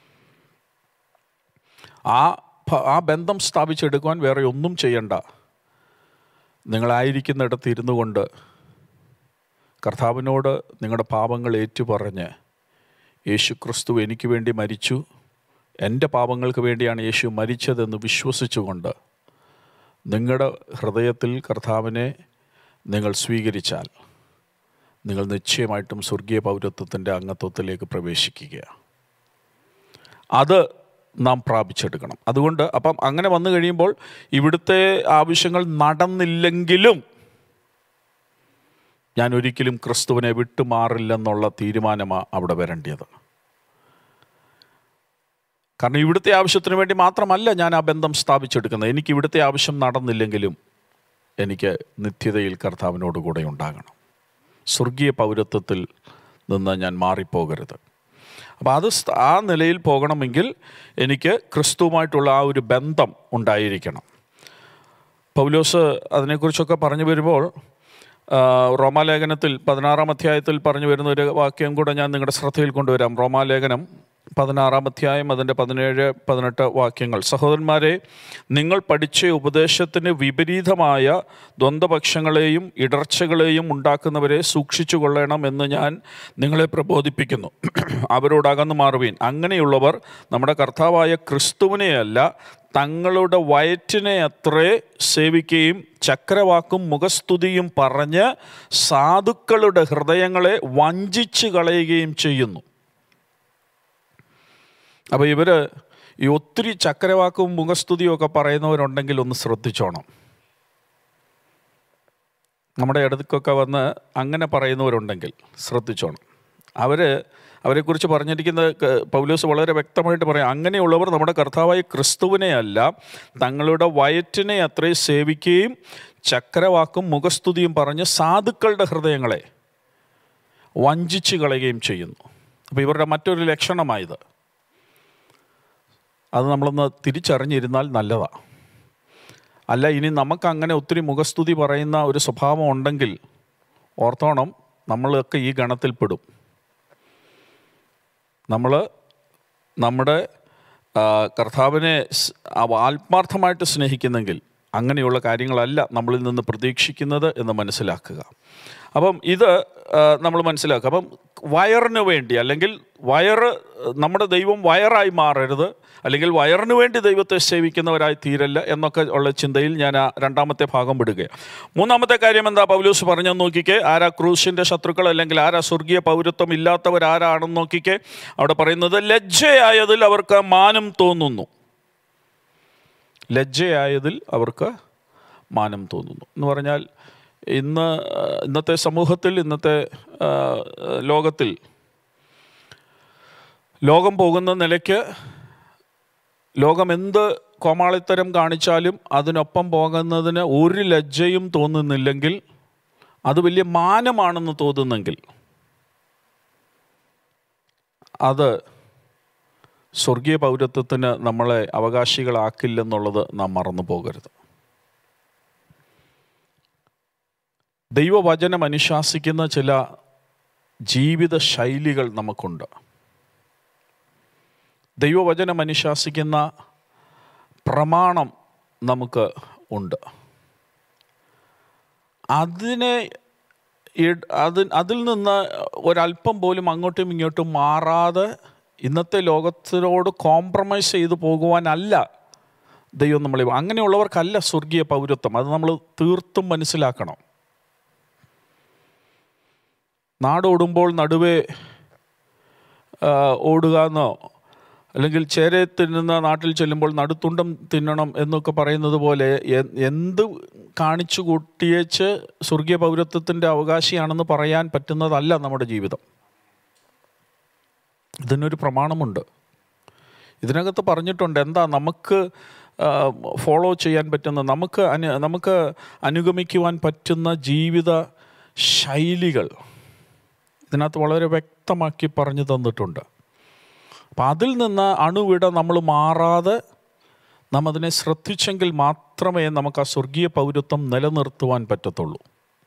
ആ ഭ- ആ ബന്ധം സ്ഥാപിച്ചെടുക്കുവാൻ വേറെ ഒന്നും ചെയ്യണ്ട നിങ്ങളായിരിക്കുന്നിടത്ത് ഇരുന്നു കൊണ്ട് കർത്താവിനോട് നിങ്ങളുടെ പാപങ്ങൾ ഏറ്റുപറഞ്ഞ് യേശു ക്രിസ്തു എനിക്ക് വേണ്ടി മരിച്ചു എൻ്റെ പാപങ്ങൾക്ക് വേണ്ടിയാണ് യേശു മരിച്ചതെന്ന് വിശ്വസിച്ചുകൊണ്ട് നിങ്ങളുടെ ഹൃദയത്തിൽ കർത്താവിനെ നിങ്ങൾ സ്വീകരിച്ചാൽ നിങ്ങൾ നിശ്ചയമായിട്ടും സ്വർഗീയ പൗരത്വത്തിൻ്റെ അംഗത്വത്തിലേക്ക് പ്രവേശിക്കുക അത് നാം പ്രാപിച്ചെടുക്കണം അതുകൊണ്ട് അപ്പം അങ്ങനെ വന്നു കഴിയുമ്പോൾ ഇവിടുത്തെ ആവശ്യങ്ങൾ നടന്നില്ലെങ്കിലും ഞാൻ ഒരിക്കലും ക്രിസ്തുവിനെ വിട്ടുമാറില്ലെന്നുള്ള തീരുമാനമാണ് അവിടെ വരേണ്ടത് കാരണം ഇവിടുത്തെ ആവശ്യത്തിന് വേണ്ടി മാത്രമല്ല ഞാൻ ആ ബന്ധം സ്ഥാപിച്ചെടുക്കുന്നത് എനിക്ക് ഇവിടുത്തെ ആവശ്യം നടന്നില്ലെങ്കിലും എനിക്ക് നിത്യതയിൽ കർത്താവിനോട് കൂടെ ഉണ്ടാകണം സ്വർഗീയ പൗരത്വത്തിൽ നിന്ന് ഞാൻ മാറിപ്പോകരുത് അപ്പോൾ അത് സ്ഥ- ആ നിലയിൽ പോകണമെങ്കിൽ എനിക്ക് ക്രിസ്തുവുമായിട്ടുള്ള ആ ഒരു ബന്ധം ഉണ്ടായിരിക്കണം പൗലോസ് അതിനെക്കുറിച്ചൊക്കെ പറഞ്ഞു വരുമ്പോൾ ആ, റോമാലേഖനത്തിൽ പതിനാറാം അധ്യായത്തിൽ പറഞ്ഞു വരുന്ന ഒരു വാക്യം കൂടെ ഞാൻ നിങ്ങളുടെ ശ്രദ്ധയിൽ കൊണ്ടുവരാം റോമാലേഖനം പതിനാറാം അധ്യായം അതിൻ്റെ പതിനേഴ് പതിനെട്ട് വാക്യങ്ങൾ സഹോദരന്മാരെ നിങ്ങൾ പഠിച്ച ഉപദേശത്തിന് വിപരീതമായ ദ്വന്ദ്പക്ഷങ്ങളെയും ഇടർച്ചകളെയും ഉണ്ടാക്കുന്നവരെ സൂക്ഷിച്ചു കൊള്ളണം എന്ന് ഞാൻ നിങ്ങളെ പ്രബോധിപ്പിക്കുന്നു അവരോട് അകന്നു മാറുവീൻ അങ്ങനെയുള്ളവർ നമ്മുടെ കർത്താവായ ക്രിസ്തുവിനെയല്ല തങ്ങളുടെ വയറ്റിനെ അത്രേ സേവിക്കുകയും ചക്രവാക്കും മുഖസ്തുതിയും പറഞ്ഞ് സാധുക്കളുടെ ഹൃദയങ്ങളെ വഞ്ചിച്ചു കളയുകയും ചെയ്യുന്നു അപ്പോൾ ഇവർ ഈ ഒത്തിരി ചക്രവാക്കും മുഖസ്തുതിയും ഒക്കെ പറയുന്നവരുണ്ടെങ്കിൽ ഒന്ന് ശ്രദ്ധിച്ചോണം നമ്മുടെ അടുത്തൊക്കെ വന്ന് അങ്ങനെ പറയുന്നവരുണ്ടെങ്കിൽ ശ്രദ്ധിച്ചോണം അവർ അവരെക്കുറിച്ച് പറഞ്ഞിരിക്കുന്നത് ക- പൗലോസ് വളരെ വ്യക്തമായിട്ട് പറയാം അങ്ങനെയുള്ളവർ നമ്മുടെ കർത്താവായ ക്രിസ്തുവിനെ അല്ല തങ്ങളുടെ വയറ്റിനെ അത്രയും സേവിക്കുകയും ചക്രവാക്കും മുഖസ്തുതിയും പറഞ്ഞ് സാധുക്കളുടെ ഹൃദയങ്ങളെ വഞ്ചിച്ച് കളയുകയും ചെയ്യുന്നു അപ്പോൾ ഇവരുടെ മറ്റൊരു ലക്ഷണമായത് അത് നമ്മളൊന്ന് തിരിച്ചറിഞ്ഞിരുന്നാൽ നല്ലതാണ് അല്ല ഇനി നമുക്ക് അങ്ങനെ ഒത്തിരി മുഖസ്തുതി പറയുന്ന ഒരു സ്വഭാവം ഉണ്ടെങ്കിൽ ഓർത്തോണം നമ്മളൊക്കെ ഈ ഗണത്തിൽപ്പെടും നമ്മൾ നമ്മുടെ ആ, കർത്താവിനെ സ്- ആ- ആത്മാർത്ഥമായിട്ട് സ്നേഹിക്കുന്നെങ്കിൽ അങ്ങനെയുള്ള കാര്യങ്ങളല്ല നമ്മളിൽ നിന്ന് പ്രതീക്ഷിക്കുന്നത് എന്ന് മനസ്സിലാക്കുക അപ്പം ഇത് നമ്മൾ മനസ്സിലാക്കുക അപ്പം വയറിന് വേണ്ടി അല്ലെങ്കിൽ വയറ് നമ്മുടെ ദൈവം വയറായി മാറരുത് അല്ലെങ്കിൽ വയറിന് വേണ്ടി ദൈവത്തെ സേവിക്കുന്നവരായി തീരല്ല എന്നൊക്കെ ഉള്ള ചിന്തയിൽ ഞാൻ ആ രണ്ടാമത്തെ ഭാഗം വിടുകയാണ് മൂന്നാമത്തെ കാര്യം എന്താ പൗലൂസ് പറഞ്ഞെന്ന് നോക്കിക്കേ ആരാ ക്രൂശിൻ്റെ ശത്രുക്കൾ അല്ലെങ്കിൽ ആരാ സ്വർഗീയ പൗരത്വം ഇല്ലാത്തവരാരാണെന്ന് നോക്കിക്കേ അവിടെ പറയുന്നത് ലജ്ജയായതിൽ അവർക്ക് മാനം തോന്നുന്നു ലജ്ജയായതിൽ അവർക്ക് മാനം തോന്നുന്നു എന്ന് പറഞ്ഞാൽ ഇന്ന് ആ, ഇന്നത്തെ സമൂഹത്തിൽ ഇന്നത്തെ ആ, ലോകത്തിൽ ലോകം പോകുന്ന നിലയ്ക്ക് ലോകം എന്ത് കോമാളിത്തരം കാണിച്ചാലും അതിനൊപ്പം പോകുന്നതിന് ഒരു ലജ്ജയും തോന്നുന്നില്ലെങ്കിൽ അത് വലിയ മാനമാണെന്ന് തോന്നുന്നെങ്കിൽ അത് സ്വർഗീയ പൗരത്വത്തിന് നമ്മളെ അവകാശികളാക്കില്ലെന്നുള്ളത് നാം മറന്നു പോകരുത് ദൈവവചനം അനുശാസിക്കുന്ന ചില ജീവിത ശൈലികൾ നമുക്കുണ്ട് ദൈവവചനം അനുശാസിക്കുന്ന പ്രമാണം നമുക്ക് ഉണ്ട് അതിനെ ഇട്- അത് അതിൽ നിന്ന് ഒരല്പം പോലും അങ്ങോട്ടും ഇങ്ങോട്ടും മാറാതെ ഇന്നത്തെ ലോകത്തിനോട് കോംപ്രമൈസ് ചെയ്തു പോകുവാനല്ല ദൈവം നമ്മളെ അങ്ങനെയുള്ളവർക്കല്ല സ്വർഗീയ പൗരത്വം അത് നമ്മൾ തീർത്തും മനസ്സിലാക്കണം നാടോടുമ്പോൾ നടുവേ ആ, ഓടുക എന്നോ അല്ലെങ്കിൽ ചേരെ തിന്നുന്ന നാട്ടിൽ ചെല്ലുമ്പോൾ നടുത്തുണ്ടം തിന്നണം എന്നൊക്കെ പറയുന്നത് പോലെ എ- എന്ത് കാണിച്ചു കൂട്ടിയേച്ച് സ്വർഗീയ പൗരത്വത്തിൻ്റെ അവകാശിയാണെന്ന് പറയാൻ പറ്റുന്നതല്ല നമ്മുടെ ജീവിതം ഇതിനൊരു പ്രമാണമുണ്ട് ഇതിനകത്ത് പറഞ്ഞിട്ടുണ്ട് എന്താ നമുക്ക് ഫോളോ ചെയ്യാൻ പറ്റുന്ന നമുക്ക് അനു നമുക്ക് അനുഗമിക്കുവാൻ പറ്റുന്ന ജീവിത ശൈലികൾ ഇതിനകത്ത് വളരെ വ്യക്തമാക്കി പറഞ്ഞു തന്നിട്ടുണ്ട് അപ്പം അതിൽ നിന്ന് അണുവിട നമ്മൾ മാറാതെ നാം അതിനെ ശ്രദ്ധിച്ചെങ്കിൽ മാത്രമേ നമുക്ക് ആ സ്വർഗീയ പൗരത്വം നിലനിർത്തുവാൻ പറ്റത്തുള്ളൂ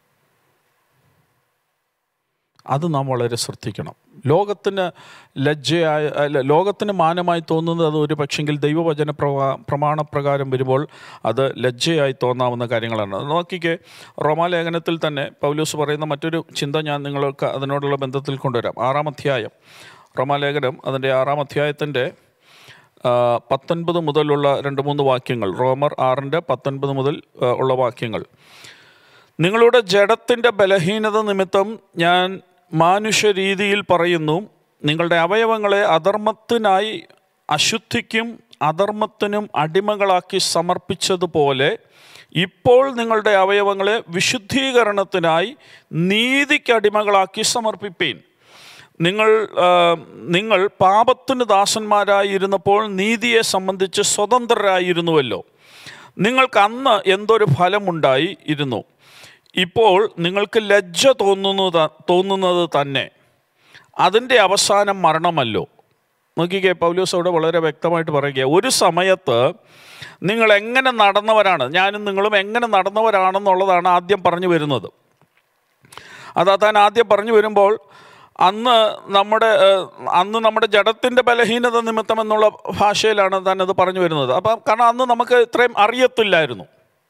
അത് നാം വളരെ ശ്രദ്ധിക്കണം ലോകത്തിന് ലജ്ജയായ അല്ല ലോകത്തിന് മാനമായി തോന്നുന്നത് അത് ഒരു പക്ഷെങ്കിൽ ദൈവവചന പ്രവാ പ്രമാണപ്രകാരം വരുമ്പോൾ അത് ലജ്ജയായി തോന്നാവുന്ന കാര്യങ്ങളാണ് നോക്കിക്കേ റോമാലേഖനത്തിൽ തന്നെ പൗലോസ് പറയുന്ന മറ്റൊരു ചിന്ത ഞാൻ നിങ്ങൾക്ക് അതിനോടുള്ള ബന്ധത്തിൽ കൊണ്ടുവരാം ആറാം അധ്യായം റോമാലേഖനം അതിൻ്റെ ആറാം അധ്യായത്തിൻ്റെ ആ, പത്തൊൻപത് മുതലുള്ള രണ്ട് മൂന്ന് വാക്യങ്ങൾ റോമർ ആറിൻ്റെ പത്തൊൻപത് മുതൽ ആ, ഉള്ള വാക്യങ്ങൾ നിങ്ങളുടെ ജഡത്തിൻ്റെ ബലഹീനത നിമിത്തം ഞാൻ മാനുഷ്യ രീതിയിൽ പറയുന്നു നിങ്ങളുടെ അവയവങ്ങളെ അധർമ്മത്തിനായി അശുദ്ധിക്കും അധർമ്മത്തിനും അടിമകളാക്കി സമർപ്പിച്ചതുപോലെ ഇപ്പോൾ നിങ്ങളുടെ അവയവങ്ങളെ വിശുദ്ധീകരണത്തിനായി നീതിക്ക് അടിമകളാക്കി സമർപ്പിപ്പീൻ നിങ്ങൾ ആ, നിങ്ങൾ പാപത്തിന് ദാസന്മാരായിരുന്നപ്പോൾ നീതിയെ സംബന്ധിച്ച് സ്വതന്ത്രരായിരുന്നുവല്ലോ നിങ്ങൾക്ക് അന്ന് എന്തൊരു ഫലമുണ്ടായി ഇരുന്നു ഇപ്പോൾ നിങ്ങൾക്ക് ലജ്ജ തോന്നുന്നത് തോന്നുന്നത് തന്നെ അതിൻ്റെ അവസാനം മരണമല്ലോ നോക്കിക്കേ പൗലോസ് അവിടെ വളരെ വ്യക്തമായിട്ട് പറയുക ഒരു സമയത്ത് നിങ്ങൾ എങ്ങനെ നടന്നവരാണ് ഞാനും നിങ്ങളും എങ്ങനെ നടന്നവരാണെന്നുള്ളതാണ് ആദ്യം പറഞ്ഞു വരുന്നത് അതാ താൻ ആദ്യം പറഞ്ഞു വരുമ്പോൾ അന്ന് നമ്മുടെ ഏഹ്, അന്ന് നമ്മുടെ ജഡത്തിൻ്റെ ബലഹീനത നിമിത്തം എന്നുള്ള ഭാഷയിലാണ് താൻ അത് പറഞ്ഞു വരുന്നത് അപ്പം കാരണം അന്ന് നമുക്ക് ഇത്രയും അറിയത്തില്ലായിരുന്നു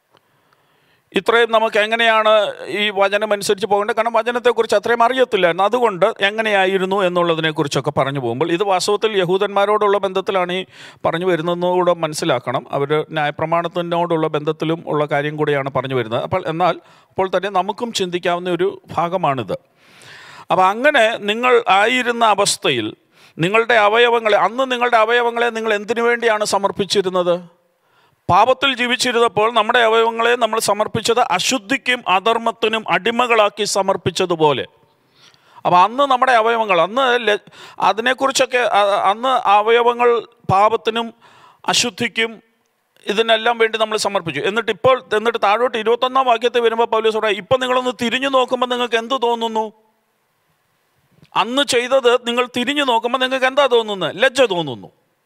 ഇത്രയും നമുക്ക് എങ്ങനെയാണ് ഈ വചനം അനുസരിച്ച് പോകേണ്ടത് കാരണം വചനത്തെക്കുറിച്ച് അത്രയും അറിയത്തില്ലായിരുന്നു അതുകൊണ്ട് എങ്ങനെയായിരുന്നു എന്നുള്ളതിനെക്കുറിച്ചൊക്കെ പറഞ്ഞു പോകുമ്പോൾ ഇത് വാസ്തവത്തിൽ യഹൂദന്മാരോടുള്ള ബന്ധത്തിലാണ് ഈ പറഞ്ഞു വരുന്നതെന്നുകൂടെ മനസ്സിലാക്കണം അവർ ന്യായപ്രമാണത്തിനോടുള്ള ബന്ധത്തിലും ഉള്ള കാര്യം കൂടിയാണ് പറഞ്ഞു വരുന്നത് അപ്പോൾ എന്നാൽ അപ്പോൾ തന്നെ നമുക്കും ചിന്തിക്കാവുന്ന ഒരു ഭാഗമാണിത് അപ്പം അങ്ങനെ നിങ്ങൾ ആയിരുന്ന അവസ്ഥയിൽ നിങ്ങളുടെ അവയവങ്ങളെ അന്ന് നിങ്ങളുടെ അവയവങ്ങളെ നിങ്ങൾ എന്തിനു വേണ്ടിയാണ് സമർപ്പിച്ചിരുന്നത് പാപത്തിൽ ജീവിച്ചിരുന്നപ്പോൾ നമ്മുടെ അവയവങ്ങളെ നമ്മൾ സമർപ്പിച്ചത് അശുദ്ധിക്കും അധർമ്മത്തിനും അടിമകളാക്കി സമർപ്പിച്ചതുപോലെ അപ്പം അന്ന് നമ്മുടെ അവയവങ്ങൾ അന്ന് ല- അതിനെക്കുറിച്ചൊക്കെ അ- അന്ന് അവയവങ്ങൾ പാപത്തിനും അശുദ്ധിക്കും ഇതിനെല്ലാം വേണ്ടി നമ്മൾ സമർപ്പിച്ചു എന്നിട്ട് ഇപ്പോൾ എന്നിട്ട് താഴോട്ട് ഇരുപത്തൊന്നാം വാക്യത്തിൽ വരുമ്പോൾ പൗലോസ് പറയാം ഇപ്പം നിങ്ങളൊന്ന് തിരിഞ്ഞു നോക്കുമ്പോൾ നിങ്ങൾക്ക് എന്ത് തോന്നുന്നു അന്ന് ചെയ്തത് നിങ്ങൾ തിരിഞ്ഞു നോക്കുമ്പോൾ നിങ്ങൾക്ക് എന്താ തോന്നുന്നത് ലജ്ജ തോന്നുന്നു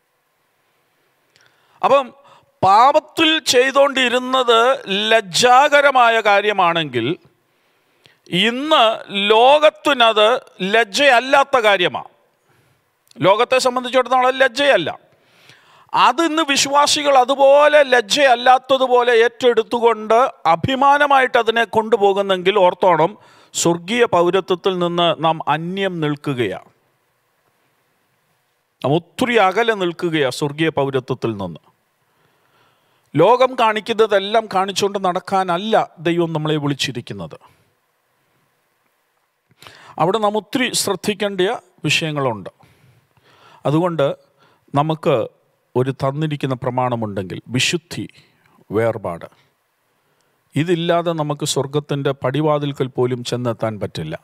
അപ്പം പാപത്തിൽ ചെയ്തുകൊണ്ടിരുന്നത് ലജ്ജാകരമായ കാര്യമാണെങ്കിൽ ഇന്ന് ലോകത്തിനത് ലജ്ജയല്ലാത്ത കാര്യമാണ് ലോകത്തെ സംബന്ധിച്ചിടത്തോളം അത് ലജ്ജയല്ല അത് ഇന്ന് വിശ്വാസികൾ അതുപോലെ ലജ്ജയല്ലാത്തതുപോലെ ഏറ്റെടുത്തുകൊണ്ട് അഭിമാനമായിട്ട് അതിനെ കൊണ്ടുപോകുന്നെങ്കിൽ ഓർത്തോണം സ്വർഗീയ പൗരത്വത്തിൽ നിന്ന് നാം അന്യം നിൽക്കുകയാണ് നാം ഒത്തിരി അകലെ നിൽക്കുകയാണ് സ്വർഗീയ പൗരത്വത്തിൽ നിന്ന് ലോകം കാണിക്കുന്നതെല്ലാം കാണിച്ചുകൊണ്ട് നടക്കാനല്ല ദൈവം നമ്മളെ വിളിച്ചിരിക്കുന്നത് അവിടെ നാം ഒത്തിരി ശ്രദ്ധിക്കേണ്ട വിഷയങ്ങളുണ്ട് അതുകൊണ്ട് നമുക്ക് ഒരു തന്നിരിക്കുന്ന പ്രമാണമുണ്ടെങ്കിൽ വിശുദ്ധി വേർപാട് ഇതില്ലാതെ നമുക്ക് സ്വർഗത്തിൻ്റെ പടിവാതിൽക്കൽ പോലും ചെന്നെത്താൻ പറ്റില്ല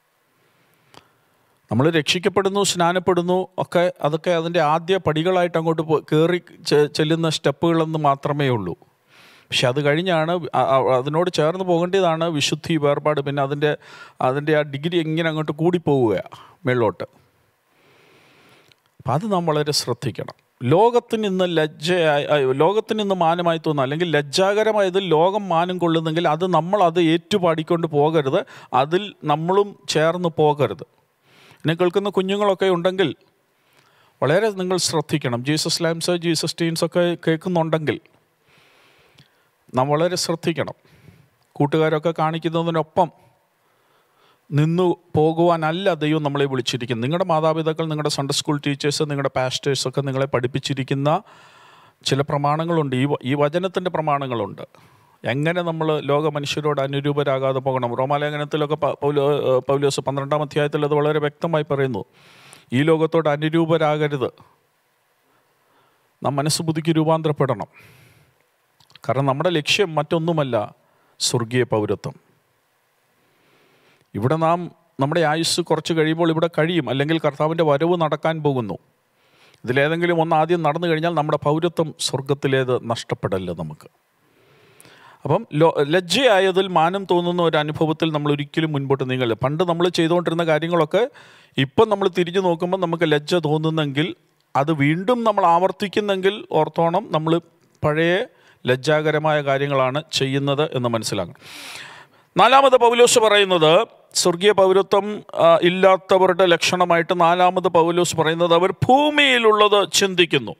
നമ്മൾ രക്ഷിക്കപ്പെടുന്നു സ്നാനപ്പെടുന്നു ഒക്കെ അതൊക്കെ അതിൻ്റെ ആദ്യ പടികളായിട്ട് അങ്ങോട്ട് പോ- കയറി ചെ- ചെല്ലുന്ന സ്റ്റെപ്പുകളെന്ന് മാത്രമേ ഉള്ളൂ പക്ഷെ അത് കഴിഞ്ഞാണ് അ- അ- അതിനോട് ചേർന്ന് പോകേണ്ടതാണ് വിശുദ്ധി വേർപാട് പിന്നെ അതിൻ്റെ അതിൻ്റെ ആ ഡിഗ്രി ഇങ്ങനെ അങ്ങോട്ട് കൂടിപ്പോവുക മേളോട്ട് അപ്പം അത് നാം വളരെ ശ്രദ്ധിക്കണം ലോകത്തിന് ഇന്ന് ലജ്ജയായി അയ്യോ, ലോകത്തിന് ഇന്ന് മാനമായി തോന്നുക അല്ലെങ്കിൽ ലജ്ജാകരമായത് ലോകം മാനം കൊള്ളുന്നെങ്കിൽ അത് നമ്മൾ അത് ഏറ്റുപാടിക്കൊണ്ട് പോകരുത് അതിൽ നമ്മളും ചേർന്ന് പോകരുത് എന്നെ കേൾക്കുന്ന കുഞ്ഞുങ്ങളൊക്കെ ഉണ്ടെങ്കിൽ വളരെ നിങ്ങൾ ശ്രദ്ധിക്കണം ജീസസ് ലാംസ് ജീസസ് ടീൻസ് ഒക്കെ കേൾക്കുന്നുണ്ടെങ്കിൽ നാം വളരെ ശ്രദ്ധിക്കണം കൂട്ടുകാരൊക്കെ കാണിക്കുന്നതിനൊപ്പം നിന്നു പോകുവാനല്ല ദൈവം നമ്മളെ വിളിച്ചിരിക്കുന്നത് നിങ്ങളുടെ മാതാപിതാക്കൾ നിങ്ങളുടെ സൺഡേ സ്കൂൾ ടീച്ചേഴ്സ് നിങ്ങളുടെ പാസ്റ്റേഴ്സൊക്കെ നിങ്ങളെ പഠിപ്പിച്ചിരിക്കുന്ന ചില പ്രമാണങ്ങളുണ്ട് ഈ വ- ഈ വചനത്തിൻ്റെ പ്രമാണങ്ങളുണ്ട് എങ്ങനെ നമ്മൾ ലോക മനുഷ്യരോട് അനുരൂപരാകാതെ പോകണം റോമാലേഖനത്തിലൊക്കെ പ- പൗലോ ഏഹ് പൗലോസ് പന്ത്രണ്ടാം അധ്യായത്തിൽ അത് വളരെ വ്യക്തമായി പറയുന്നു ഈ ലോകത്തോട് അനുരൂപരാകരുത് നാം മനസ്സ് പുതുക്കി രൂപാന്തരപ്പെടണം കാരണം നമ്മുടെ ലക്ഷ്യം മറ്റൊന്നുമല്ല സ്വർഗീയ പൗരത്വം ഇവിടെ നാം നമ്മുടെ ആയുസ് കുറച്ച് കഴിയുമ്പോൾ ഇവിടെ കഴിയും അല്ലെങ്കിൽ കർത്താവിൻ്റെ വരവ് നടക്കാൻ പോകുന്നു ഇതിലേതെങ്കിലും ഒന്ന് ആദ്യം നടന്നു കഴിഞ്ഞാൽ നമ്മുടെ പൗരത്വം സ്വർഗത്തിലേത് നഷ്ടപ്പെടല്ല നമുക്ക് അപ്പം ലോ ലജ്ജയായതിൽ മാനം തോന്നുന്ന ഒരു അനുഭവത്തിൽ നമ്മൾ ഒരിക്കലും മുൻപോട്ട് നീങ്ങില്ല പണ്ട് നമ്മൾ ചെയ്തുകൊണ്ടിരുന്ന കാര്യങ്ങളൊക്കെ ഇപ്പം നമ്മൾ തിരിഞ്ഞു നോക്കുമ്പോൾ നമുക്ക് ലജ്ജ തോന്നുന്നെങ്കിൽ അത് വീണ്ടും നമ്മൾ ആവർത്തിക്കുന്നെങ്കിൽ ഓർത്തോണം നമ്മൾ പഴയ ലജ്ജാകരമായ കാര്യങ്ങളാണ് ചെയ്യുന്നത് എന്ന് മനസ്സിലാക്കണം നാലാമത് പൗലോസ് പറയുന്നത് സ്വർഗീയ പൗരത്വം ആ, ഇല്ലാത്തവരുടെ ലക്ഷണമായിട്ട് നാലാമത് പൗലോസ് പറയുന്നത് അവർ ഭൂമിയിലുള്ളത് ചിന്തിക്കുന്നു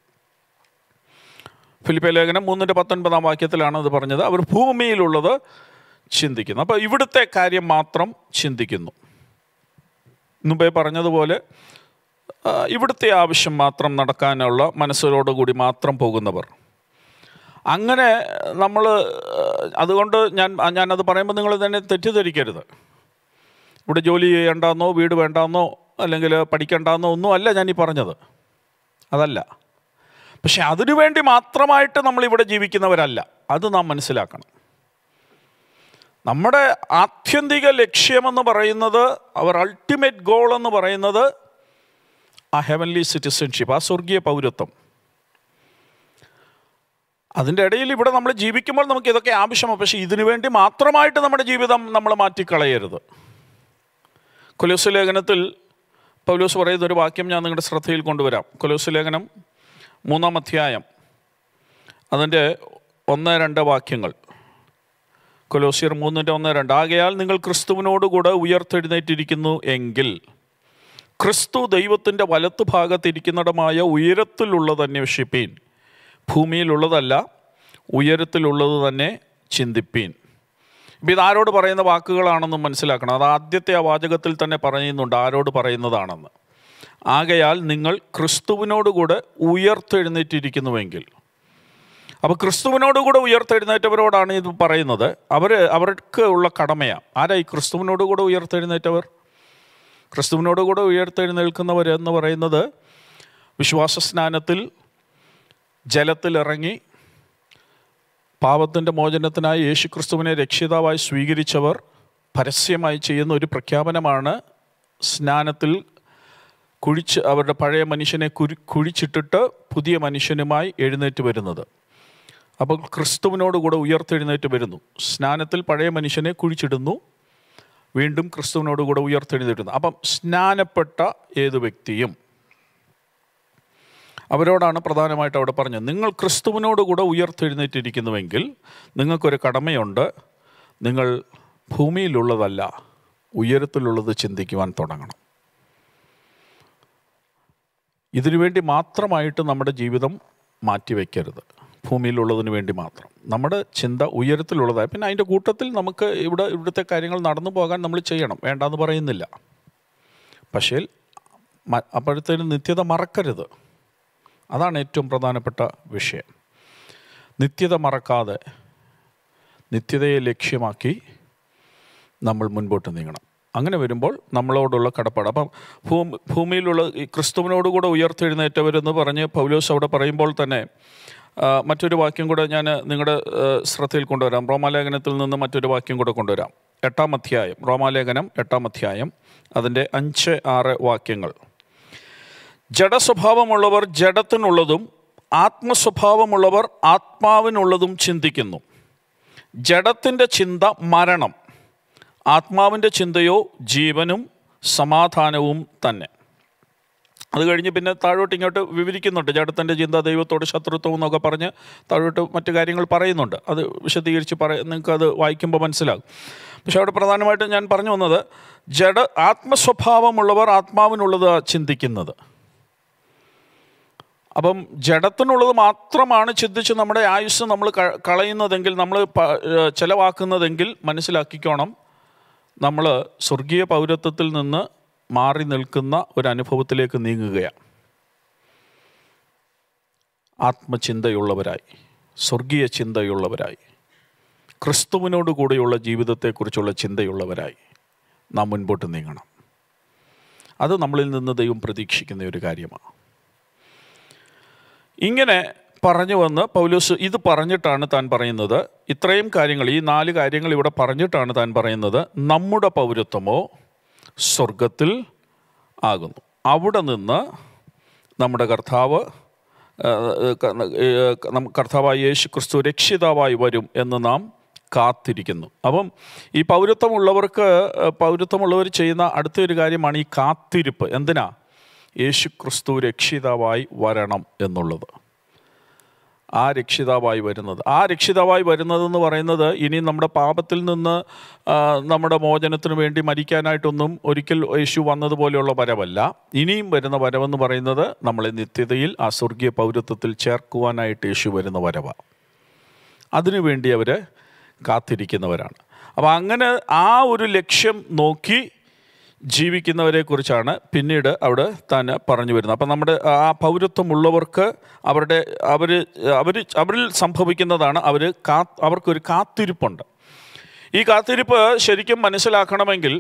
ഫിലിപ്പെ ലേഖനം മൂന്നിൻ്റെ പത്തൊൻപതാം വാക്യത്തിലാണ് അത് പറഞ്ഞത് അവർ ഭൂമിയിലുള്ളത് ചിന്തിക്കുന്നു അപ്പോൾ ഇവിടുത്തെ കാര്യം മാത്രം ചിന്തിക്കുന്നു മുമ്പേ പറഞ്ഞതുപോലെ ആ, ഇവിടുത്തെ ആവശ്യം മാത്രം നടക്കാനുള്ള മനസ്സിലോടുകൂടി മാത്രം പോകുന്നവർ അങ്ങനെ നമ്മൾ അതുകൊണ്ട് ഞാൻ ഞാനത് പറയുമ്പോൾ നിങ്ങൾ തന്നെ തെറ്റിദ്ധരിക്കരുത് ഇവിടെ ജോലി ചെയ്യണ്ടെന്നോ വീട് വേണ്ടെന്നോ അല്ലെങ്കിൽ പഠിക്കണ്ടെന്നോ ഒന്നും അല്ല ഞാൻ ഈ പറഞ്ഞത് അതല്ല പക്ഷെ അതിനു വേണ്ടി മാത്രമായിട്ട് നമ്മൾ ഇവിടെ ജീവിക്കുന്നവരല്ല അത് നാം മനസ്സിലാക്കണം നമ്മുടെ ആത്യന്തിക ലക്ഷ്യമെന്ന് പറയുന്നത് അവർ അൾട്ടിമേറ്റ് ഗോൾ എന്ന് പറയുന്നത് ആ ഹെവൻലി സിറ്റിസൺഷിപ്പ് ആ സ്വർഗീയ പൗരത്വം അതിൻ്റെ ഇടയിൽ ഇവിടെ നമ്മൾ ജീവിക്കുമ്പോൾ നമുക്ക് ഇതൊക്കെ ആവശ്യമാണ് പക്ഷേ ഇതിനു വേണ്ടി മാത്രമായിട്ട് നമ്മുടെ ജീവിതം നമ്മൾ മാറ്റിക്കളയരുത് കൊലോസ് ലേഖനത്തിൽ പൗലോസ് പറയുന്ന ഒരു വാക്യം ഞാൻ നിങ്ങളുടെ ശ്രദ്ധയിൽ കൊണ്ടുവരാം കൊലോസ് ലേഖനം മൂന്നാം അധ്യായം അതിൻ്റെ ഒന്ന് രണ്ട് വാക്യങ്ങൾ കൊലോസിയർ മൂന്നിൻ്റെ ഒന്ന് രണ്ട് ആകയാൽ നിങ്ങൾ ക്രിസ്തുവിനോടുകൂടെ ഉയർത്തെഴുന്നേറ്റിരിക്കുന്നു എങ്കിൽ ക്രിസ്തു ദൈവത്തിൻ്റെ വലത്ത് ഭാഗത്തിരിക്കുന്നിടമായ ഉയരത്തിലുള്ളത് അന്വേഷിപ്പീൻ ഭൂമിയിലുള്ളതല്ല ഉയരത്തിലുള്ളത് തന്നെ ചിന്തിപ്പീൻ ഇപ്പം ഇതാരോട് പറയുന്ന വാക്കുകളാണെന്നും മനസ്സിലാക്കണം അത് ആദ്യത്തെ ആ വാചകത്തിൽ തന്നെ പറയുന്നുണ്ട് ആരോട് പറയുന്നതാണെന്ന് ആകയാൽ നിങ്ങൾ ക്രിസ്തുവിനോടുകൂടെ ഉയർത്തെഴുന്നേറ്റിരിക്കുന്നുവെങ്കിൽ അപ്പോൾ ക്രിസ്തുവിനോടുകൂടെ ഉയർത്തെഴുന്നേറ്റവരോടാണ് ഇത് പറയുന്നത് അവർ അവർക്ക് ഉള്ള കടമയാണ് ആരാ ഈ ക്രിസ്തുവിനോടുകൂടെ ഉയർത്തെഴുന്നേറ്റവർ ക്രിസ്തുവിനോടുകൂടെ ഉയർത്തെഴുന്നേൽക്കുന്നവർ എന്ന് പറയുന്നത് വിശ്വാസ സ്നാനത്തിൽ ജലത്തിലിറങ്ങി പാപത്തിൻ്റെ മോചനത്തിനായി യേശു ക്രിസ്തുവിനെ രക്ഷിതാവായി സ്വീകരിച്ചവർ പരസ്യമായി ചെയ്യുന്ന ഒരു പ്രഖ്യാപനമാണ് സ്നാനത്തിൽ കുഴിച്ച് അവരുടെ പഴയ മനുഷ്യനെ കുരി കുഴിച്ചിട്ടിട്ട് പുതിയ മനുഷ്യനുമായി എഴുന്നേറ്റ് വരുന്നത് അപ്പോൾ ക്രിസ്തുവിനോട് കൂടെ ഉയർത്തെഴുന്നേറ്റ് വരുന്നു സ്നാനത്തിൽ പഴയ മനുഷ്യനെ കുഴിച്ചിടുന്നു വീണ്ടും ക്രിസ്തുവിനോട് കൂടെ ഉയർത്തെഴുന്നേറ്റുന്നു അപ്പം സ്നാനപ്പെട്ട ഏത് വ്യക്തിയും അവരോടാണ് പ്രധാനമായിട്ട് അവിടെ പറഞ്ഞത് നിങ്ങൾ ക്രിസ്തുവിനോട് കൂടെ ഉയർത്തെഴുന്നേറ്റിരിക്കുന്നുവെങ്കിൽ നിങ്ങൾക്കൊരു കടമയുണ്ട് നിങ്ങൾ ഭൂമിയിലുള്ളതല്ല ഉയരത്തിലുള്ളത് ചിന്തിക്കുവാൻ തുടങ്ങണം ഇതിനുവേണ്ടി മാത്രമായിട്ട് നമ്മുടെ ജീവിതം മാറ്റിവെക്കരുത് ഭൂമിയിലുള്ളതിന് വേണ്ടി മാത്രം നമ്മുടെ ചിന്ത ഉയരത്തിലുള്ളതായി പിന്നെ അതിൻ്റെ കൂട്ടത്തിൽ നമുക്ക് ഇവിടെ ഇവിടുത്തെ കാര്യങ്ങൾ നടന്നു പോകാൻ നമ്മൾ ചെയ്യണം വേണ്ടാന്ന് പറയുന്നില്ല പക്ഷേ മ- അപ്പോഴത്തേനും നിത്യത മറക്കരുത് അതാണ് ഏറ്റവും പ്രധാനപ്പെട്ട വിഷയം നിത്യത മറക്കാതെ നിത്യതയെ ലക്ഷ്യമാക്കി നമ്മൾ മുൻപോട്ട് നീങ്ങണം അങ്ങനെ വരുമ്പോൾ നമ്മളോടുള്ള കടപ്പാട് അപ്പം ഭൂമി ഭൂമിയിലുള്ള ഈ ക്രിസ്തുവിനോടുകൂടെ ഉയർത്തെഴുന്നേറ്റവരെന്ന് പറഞ്ഞ് പൗലോസ് അവിടെ പറയുമ്പോൾ തന്നെ ആ, മറ്റൊരു വാക്യം കൂടെ ഞാൻ നിങ്ങളുടെ ആ, ശ്രദ്ധയിൽ കൊണ്ടുവരാം റോമാലേഖനത്തിൽ നിന്ന് മറ്റൊരു വാക്യം കൂടെ കൊണ്ടുവരാം എട്ടാം അധ്യായം റോമാലേഖനം എട്ടാം അധ്യായം അതിൻ്റെ അഞ്ച് ആറ് വാക്യങ്ങൾ ജഡസ്വഭാവമുള്ളവർ ജഡത്തിനുള്ളതും ആത്മസ്വഭാവമുള്ളവർ ആത്മാവിനുള്ളതും ചിന്തിക്കുന്നു ജഡത്തിൻ്റെ ചിന്ത മരണം ആത്മാവിൻ്റെ ചിന്തയോ ജീവനും സമാധാനവും തന്നെ അത് കഴിഞ്ഞ് പിന്നെ താഴോട്ട് ഇങ്ങോട്ട് വിവരിക്കുന്നുണ്ട് ജഡത്തിൻ്റെ ചിന്ത ദൈവത്തോട് ശത്രുത്വം എന്നൊക്കെ പറഞ്ഞ് താഴോട്ട് മറ്റു കാര്യങ്ങൾ പറയുന്നുണ്ട് അത് വിശദീകരിച്ച് പറ നിങ്ങൾക്ക് അത് വായിക്കുമ്പോൾ മനസ്സിലാകും പക്ഷെ അവിടെ പ്രധാനമായിട്ടും ഞാൻ പറഞ്ഞു വന്നത് ജഡ ആത്മസ്വഭാവമുള്ളവർ ആത്മാവിനുള്ളത് ചിന്തിക്കുന്നത് അപ്പം ജഡത്തിനുള്ളത് മാത്രമാണ് ചിന്തിച്ച് നമ്മുടെ ആയുസ് നമ്മൾ ക- കളയുന്നതെങ്കിൽ നമ്മൾ പ- ഏഹ് ചെലവാക്കുന്നതെങ്കിൽ മനസ്സിലാക്കിക്കോണം നമ്മൾ സ്വർഗീയ പൗരത്വത്തിൽ നിന്ന് മാറി നിൽക്കുന്ന ഒരു അനുഭവത്തിലേക്ക് നീങ്ങുകയാണ് ആത്മചിന്തയുള്ളവരായി സ്വർഗീയ ചിന്തയുള്ളവരായി ക്രിസ്തുവിനോട് കൂടെയുള്ള ജീവിതത്തെക്കുറിച്ചുള്ള ചിന്തയുള്ളവരായി നാം മുൻപോട്ട് നീങ്ങണം അത് നമ്മളിൽ നിന്ന് ദൈവം പ്രതീക്ഷിക്കുന്ന ഒരു കാര്യമാണ് ഇങ്ങനെ പറഞ്ഞു വന്ന് പൗലോസ് ഇത് പറഞ്ഞിട്ടാണ് താൻ പറയുന്നത് ഇത്രയും കാര്യങ്ങൾ ഈ നാല് കാര്യങ്ങൾ ഇവിടെ പറഞ്ഞിട്ടാണ് താൻ പറയുന്നത് നമ്മുടെ പൗരത്വമോ സ്വർഗത്തിൽ ആകുന്നു അവിടെ നിന്ന് നമ്മുടെ കർത്താവ് ആ, ക- ഏ, നം- കർത്താവായ യേശു ക്രിസ്തു രക്ഷിതാവായി വരും എന്ന് നാം കാത്തിരിക്കുന്നു അപ്പം ഈ പൗരത്വമുള്ളവർക്ക് ആ, പൗരത്വമുള്ളവർ ചെയ്യുന്ന അടുത്തൊരു കാര്യമാണ് ഈ കാത്തിരിപ്പ് എന്തിനാ യേശു ക്രിസ്തു രക്ഷിതാവായി വരണം എന്നുള്ളത് ആ രക്ഷിതാവായി വരുന്നത് ആ രക്ഷിതാവായി വരുന്നതെന്ന് പറയുന്നത് ഇനി നമ്മുടെ പാപത്തിൽ നിന്ന് ആ, നമ്മുടെ മോചനത്തിന് വേണ്ടി മരിക്കാനായിട്ടൊന്നും ഒരിക്കൽ യേശു വന്നതുപോലെയുള്ള വരവല്ല ഇനിയും വരുന്ന വരവെന്ന് പറയുന്നത് നമ്മളെ നിത്യതയിൽ ആ സ്വർഗീയ പൗരത്വത്തിൽ ചേർക്കുവാനായിട്ട് യേശു വരുന്ന വരവാണ് അതിനുവേണ്ടി അവർ കാത്തിരിക്കുന്നവരാണ് അപ്പോൾ അങ്ങനെ ആ ഒരു ലക്ഷ്യം നോക്കി ജീവിക്കുന്നവരെ കുറിച്ചാണ് പിന്നീട് അവിടെ താൻ പറഞ്ഞു വരുന്നത് അപ്പം നമ്മുടെ ആ പൗരത്വമുള്ളവർക്ക് അവരുടെ അവർ അവർ അവരിൽ സംഭവിക്കുന്നതാണ് അവർ കാ അവർക്കൊരു കാത്തിരിപ്പുണ്ട് ഈ കാത്തിരിപ്പ് ശരിക്കും മനസ്സിലാക്കണമെങ്കിൽ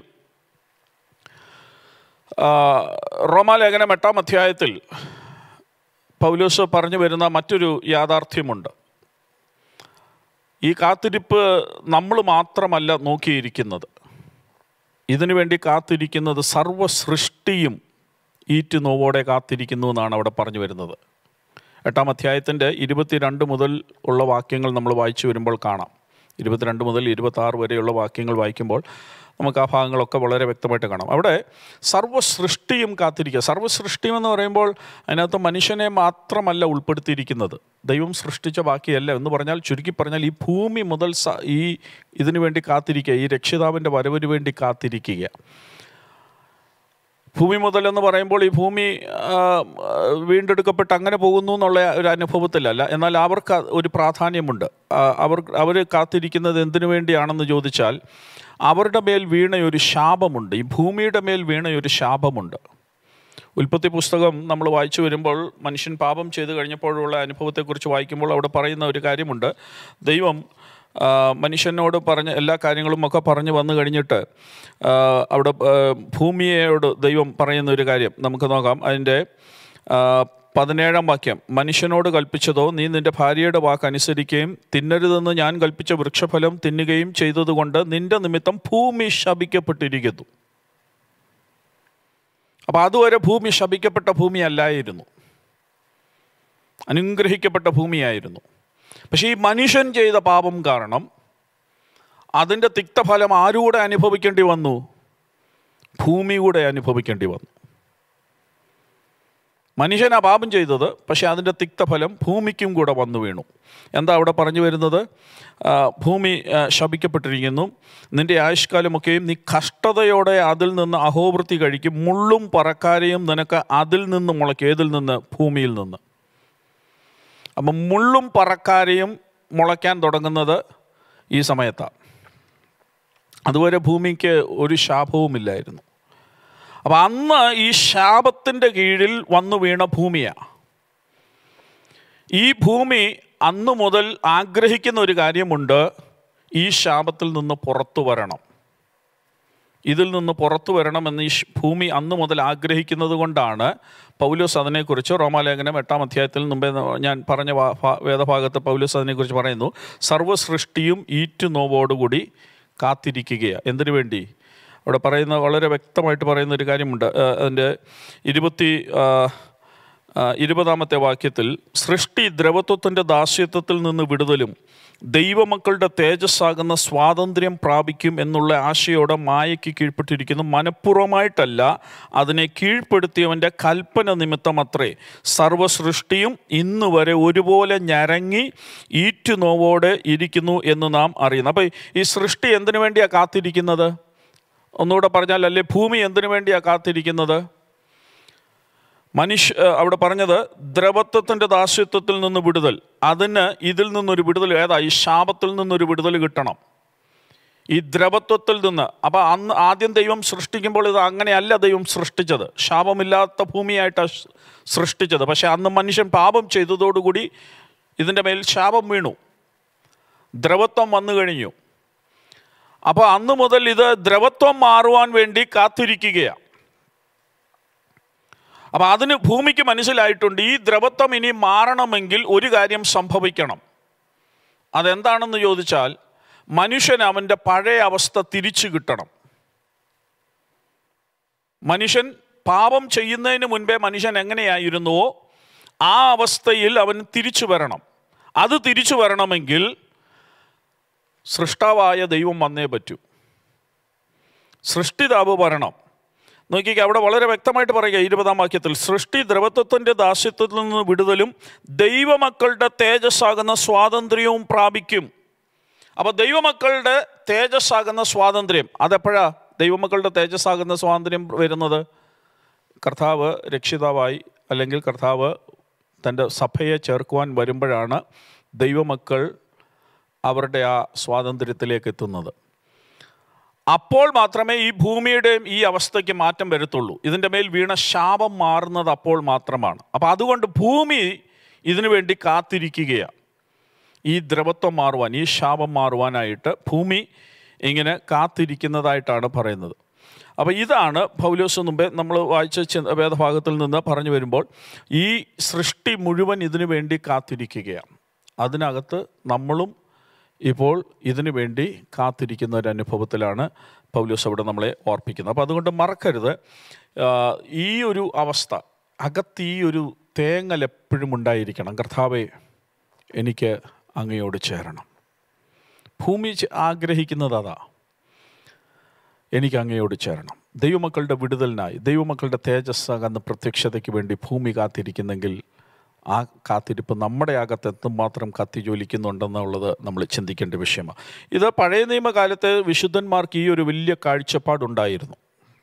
ആ, റോമാലേഖനം എട്ടാം അധ്യായത്തിൽ പൗലോസ് പറഞ്ഞു വരുന്ന മറ്റൊരു യാഥാർത്ഥ്യമുണ്ട് ഈ കാത്തിരിപ്പ് നമ്മൾ മാത്രമല്ല നോക്കിയിരിക്കുന്നത് ഇതിനു വേണ്ടി കാത്തിരിക്കുന്നത് സർവ്വ സൃഷ്ടിയും ഈറ്റ് നോവോടെ കാത്തിരിക്കുന്നു എന്നാണ് അവിടെ പറഞ്ഞു വരുന്നത് എട്ടാം അധ്യായത്തിൻ്റെ ഇരുപത്തിരണ്ട് മുതൽ ഉള്ള വാക്യങ്ങൾ നമ്മൾ വായിച്ചു വരുമ്പോൾ കാണാം ഇരുപത്തിരണ്ട് മുതൽ ഇരുപത്താറ് വരെയുള്ള വാക്യങ്ങൾ വായിക്കുമ്പോൾ നമുക്ക് ആ ഭാഗങ്ങളൊക്കെ വളരെ വ്യക്തമായിട്ട് കാണാം അവിടെ സർവ്വ സൃഷ്ടിയും കാത്തിരിക്കുക സർവ്വ സൃഷ്ടിയും എന്ന് പറയുമ്പോൾ അതിനകത്ത് മനുഷ്യനെ മാത്രമല്ല ഉൾപ്പെടുത്തിയിരിക്കുന്നത് ദൈവം സൃഷ്ടിച്ച ബാക്കിയല്ല എന്ന് പറഞ്ഞാൽ ചുരുക്കി പറഞ്ഞാൽ ഈ ഭൂമി മുതൽ സ- ഈ ഇതിനു വേണ്ടി കാത്തിരിക്കുക ഈ രക്ഷിതാവിൻ്റെ വരവിന് വേണ്ടി കാത്തിരിക്കുക ഭൂമി മുതൽ എന്ന് പറയുമ്പോൾ ഈ ഭൂമി ആ, വീണ്ടെടുക്കപ്പെട്ട് അങ്ങനെ പോകുന്നു എന്നുള്ള ഒരു അനുഭവത്തിലല്ല എന്നാൽ അവർക്ക് ഒരു പ്രാധാന്യമുണ്ട് ആ, അവർ അവർ കാത്തിരിക്കുന്നത് എന്തിനു വേണ്ടിയാണെന്ന് ചോദിച്ചാൽ അവരുടെ മേൽ വീണ ഒരു ശാപമുണ്ട് ഈ ഭൂമിയുടെ മേൽ വീണ ഒരു ശാപമുണ്ട് ഉൽപ്പത്തി പുസ്തകം നമ്മൾ വായിച്ചു വരുമ്പോൾ മനുഷ്യൻ പാപം ചെയ്തു കഴിഞ്ഞപ്പോഴുള്ള അനുഭവത്തെക്കുറിച്ച് വായിക്കുമ്പോൾ അവിടെ പറയുന്ന ഒരു കാര്യമുണ്ട് ദൈവം ആ, മനുഷ്യനോട് പറഞ്ഞ എല്ലാ കാര്യങ്ങളും ഒക്കെ പറഞ്ഞു വന്നു കഴിഞ്ഞിട്ട് ആ, അവിടെ ആ, ഭൂമിയോട് ദൈവം പറയുന്ന ഒരു കാര്യം നമുക്ക് നോക്കാം അതിൻ്റെ ആ, പതിനേഴാം വാക്യം മനുഷ്യനോട് കൽപ്പിച്ചതോ നീ നിന്റെ ഭാര്യയുടെ വാക്ക് അനുസരിക്കുകയും തിന്നരുതെന്ന് ഞാൻ കൽപ്പിച്ച വൃക്ഷഫലം തിന്നുകയും ചെയ്തതുകൊണ്ട് നിന്റെ നിമിത്തം ഭൂമി ശപിക്കപ്പെട്ടിരിക്കുന്നു അപ്പോൾ അതുവരെ ഭൂമി ശപിക്കപ്പെട്ട ഭൂമി അല്ലായിരുന്നു അനുഗ്രഹിക്കപ്പെട്ട ഭൂമിയായിരുന്നു പക്ഷേ ഈ മനുഷ്യൻ ചെയ്ത പാപം കാരണം അതിൻ്റെ തിക്തഫലം ആരൂടെ അനുഭവിക്കേണ്ടി വന്നു ഭൂമി കൂടെ അനുഭവിക്കേണ്ടി വന്നു മനുഷ്യനാ പാപം ചെയ്തത് പക്ഷേ അതിൻ്റെ തിക്തഫലം ഭൂമിക്കും കൂടെ വന്നു വീണു എന്താ അവിടെ പറഞ്ഞു വരുന്നത് ആ, ഭൂമി ആ, ശപിക്കപ്പെട്ടിരിക്കുന്നു നിന്റെ ആയുഷ്കാലമൊക്കെയും നീ കഷ്ടതയോടെ അതിൽ നിന്ന് അഹോവൃത്തി കഴിക്കും മുള്ളും പറക്കാരെയും നിനക്ക് അതിൽ നിന്ന് മുളയ്ക്കും ഏതിൽ നിന്ന് ഭൂമിയിൽ നിന്ന് അപ്പം മുള്ളും പറക്കാരെയും മുളയ്ക്കാൻ തുടങ്ങുന്നത് ഈ സമയത്താണ് അതുവരെ ഭൂമിക്ക് ഒരു ശാപവുമില്ലായിരുന്നു അപ്പം അന്ന് ഈ ശാപത്തിൻ്റെ കീഴിൽ വന്നു വീണ ഭൂമിയാണ് ഈ ഭൂമി അന്ന് മുതൽ ആഗ്രഹിക്കുന്ന ഒരു കാര്യമുണ്ട് ഈ ശാപത്തിൽ നിന്ന് പുറത്തു വരണം ഇതിൽ നിന്ന് പുറത്തു വരണമെന്ന് ഈ ഷ്- ഭൂമി അന്ന് മുതൽ ആഗ്രഹിക്കുന്നത് കൊണ്ടാണ് പൗലോസ് അതിനെക്കുറിച്ച് റോമാലേഖനം എട്ടാം അധ്യായത്തിൽ മുമ്പേ ന- ഞാൻ പറഞ്ഞ വാ- ഭാ- വേദഭാഗത്ത് പൗലോസ് അതിനെക്കുറിച്ച് പറയുന്നു സർവ്വ സൃഷ്ടിയും ഈറ്റുനോവോടുകൂടി കാത്തിരിക്കുകയാണ് എന്തിനു വേണ്ടി അവിടെ പറയുന്ന വളരെ വ്യക്തമായിട്ട് പറയുന്ന ഒരു കാര്യമുണ്ട് ആ, അതിൻ്റെ ഇരുപത്തി ആ, ആ, ഇരുപതാമത്തെ വാക്യത്തിൽ സൃഷ്ടി ദ്രവത്വത്തിൻ്റെ ദാസ്യത്വത്തിൽ നിന്ന് വിടുതലും ദൈവമക്കളുടെ തേജസ്സാകുന്ന സ്വാതന്ത്ര്യം പ്രാപിക്കും എന്നുള്ള ആശയോടെ മായയ്ക്ക് കീഴ്പ്പെട്ടിരിക്കുന്നു മനഃപൂർവ്വമായിട്ടല്ല അതിനെ കീഴ്പ്പെടുത്തിയവൻ്റെ കൽപ്പന നിമിത്തമത്രേ സർവ്വ സൃഷ്ടിയും ഇന്ന് വരെ ഒരുപോലെ ഞരങ്ങി ഈറ്റുനോവോടെ ഇരിക്കുന്നു എന്ന് നാം അറിയുന്നു അപ്പോൾ ഈ സൃഷ്ടി എന്തിനു വേണ്ടിയാണ് കാത്തിരിക്കുന്നത് ഒന്നുകൂടെ പറഞ്ഞാൽ അല്ലേ ഭൂമി എന്തിനു വേണ്ടിയാണ് കാത്തിരിക്കുന്നത് മനുഷ്യ ഏഹ് അവിടെ പറഞ്ഞത് ദ്രവത്വത്തിൻ്റെ ദാസ്യത്വത്തിൽ നിന്ന് വിടുതൽ അതിന് ഇതിൽ നിന്നൊരു വിടുതൽ ഏതാ ഈ ശാപത്തിൽ നിന്നൊരു വിടുതൽ കിട്ടണം ഈ ദ്രവത്വത്തിൽ നിന്ന് അപ്പം അന്ന് ആദ്യം ദൈവം സൃഷ്ടിക്കുമ്പോൾ ഇത് അങ്ങനെയല്ല ദൈവം സൃഷ്ടിച്ചത് ശാപമില്ലാത്ത ഭൂമിയായിട്ടാണ് സ് സൃഷ്ടിച്ചത് പക്ഷെ അന്ന് മനുഷ്യൻ പാപം ചെയ്തതോടുകൂടി ഇതിൻ്റെ മേൽ ശാപം വീണു ദ്രവത്വം വന്നു കഴിഞ്ഞു അപ്പോൾ അന്ന് മുതൽ ഇത് ദ്രവത്വം മാറുവാൻ വേണ്ടി കാത്തിരിക്കുകയാണ് അപ്പം അതിന് ഭൂമിക്ക് മനസ്സിലായിട്ടുണ്ട് ഈ ദ്രവത്വം ഇനി മാറണമെങ്കിൽ ഒരു കാര്യം സംഭവിക്കണം അതെന്താണെന്ന് ചോദിച്ചാൽ മനുഷ്യൻ അവൻ്റെ പഴയ അവസ്ഥ തിരിച്ചു കിട്ടണം മനുഷ്യൻ പാപം ചെയ്യുന്നതിന് മുൻപേ മനുഷ്യൻ എങ്ങനെയായിരുന്നുവോ ആ അവസ്ഥയിൽ അവൻ തിരിച്ചു വരണം അത് തിരിച്ചു വരണമെങ്കിൽ സൃഷ്ടാവായ ദൈവം വന്നേ പറ്റൂ സൃഷ്ടിതാവ് വരണം നോക്കിക്കേ അവിടെ വളരെ വ്യക്തമായിട്ട് പറയുക ഇരുപതാം വാക്യത്തിൽ സൃഷ്ടി ദ്രവത്വത്തിൻ്റെ ദാസ്യത്വത്തിൽ നിന്ന് വിടുതലും ദൈവമക്കളുടെ തേജസ്സാകുന്ന സ്വാതന്ത്ര്യവും പ്രാപിക്കും അപ്പോൾ ദൈവമക്കളുടെ തേജസ്സാകുന്ന സ്വാതന്ത്ര്യം അതെപ്പോഴാ ദൈവമക്കളുടെ തേജസ്സാകുന്ന സ്വാതന്ത്ര്യം വരുന്നത് കർത്താവ് രക്ഷിതാവായി അല്ലെങ്കിൽ കർത്താവ് തൻ്റെ സഭയെ ചേർക്കുവാൻ വരുമ്പോഴാണ് ദൈവമക്കൾ അവരുടെ ആ സ്വാതന്ത്ര്യത്തിലേക്ക് എത്തുന്നത് അപ്പോൾ മാത്രമേ ഈ ഭൂമിയുടെയും ഈ അവസ്ഥയ്ക്ക് മാറ്റം വരത്തുള്ളൂ ഇതിൻ്റെ മേൽ വീണ ശാപം മാറുന്നത് അപ്പോൾ മാത്രമാണ് അപ്പോൾ അതുകൊണ്ട് ഭൂമി ഇതിനു വേണ്ടി കാത്തിരിക്കുകയാണ് ഈ ദ്രവത്വം മാറുവാൻ ഈ ശാപം മാറുവാനായിട്ട് ഭൂമി ഇങ്ങനെ കാത്തിരിക്കുന്നതായിട്ടാണ് പറയുന്നത് അപ്പോൾ ഇതാണ് പൗലോസ് മുമ്പേ നമ്മൾ വായിച്ച ചി- വേദഭാഗത്തിൽ നിന്ന് പറഞ്ഞു വരുമ്പോൾ ഈ സൃഷ്ടി മുഴുവൻ ഇതിനു വേണ്ടി കാത്തിരിക്കുകയാണ് അതിനകത്ത് നമ്മളും ഇപ്പോൾ ഇതിനു വേണ്ടി കാത്തിരിക്കുന്ന ഒരു അനുഭവത്തിലാണ് പൗലോസ് അവിടെ നമ്മളെ ഓർപ്പിക്കുന്നത് അപ്പോൾ അതുകൊണ്ട് മറക്കരുത് ആ, ഈ ഒരു അവസ്ഥ അകത്ത് ഈ ഒരു തേങ്ങൽ എപ്പോഴും ഉണ്ടായിരിക്കണം കർത്താവെ എനിക്ക് അങ്ങയോട് ചേരണം ഭൂമി ചെ- ആഗ്രഹിക്കുന്നത് അതാ എനിക്ക് അങ്ങയോട് ചേരണം ദൈവമക്കളുടെ വിടുതലിനായി ദൈവമക്കളുടെ തേജസ്സാകുന്ന പ്രത്യക്ഷതയ്ക്ക് വേണ്ടി ഭൂമി കാത്തിരിക്കുന്നെങ്കിൽ ആ കാത്തിരിപ്പ് നമ്മുടെ അകത്ത് എന്തുമാത്രം കത്തി ജ്വലിക്കുന്നുണ്ടെന്നുള്ളത് നമ്മൾ ചിന്തിക്കേണ്ട വിഷയമാണ് ഇത് പഴയ നിയമകാലത്ത് വിശുദ്ധന്മാർക്ക് ഈ ഒരു വലിയ കാഴ്ചപ്പാടുണ്ടായിരുന്നു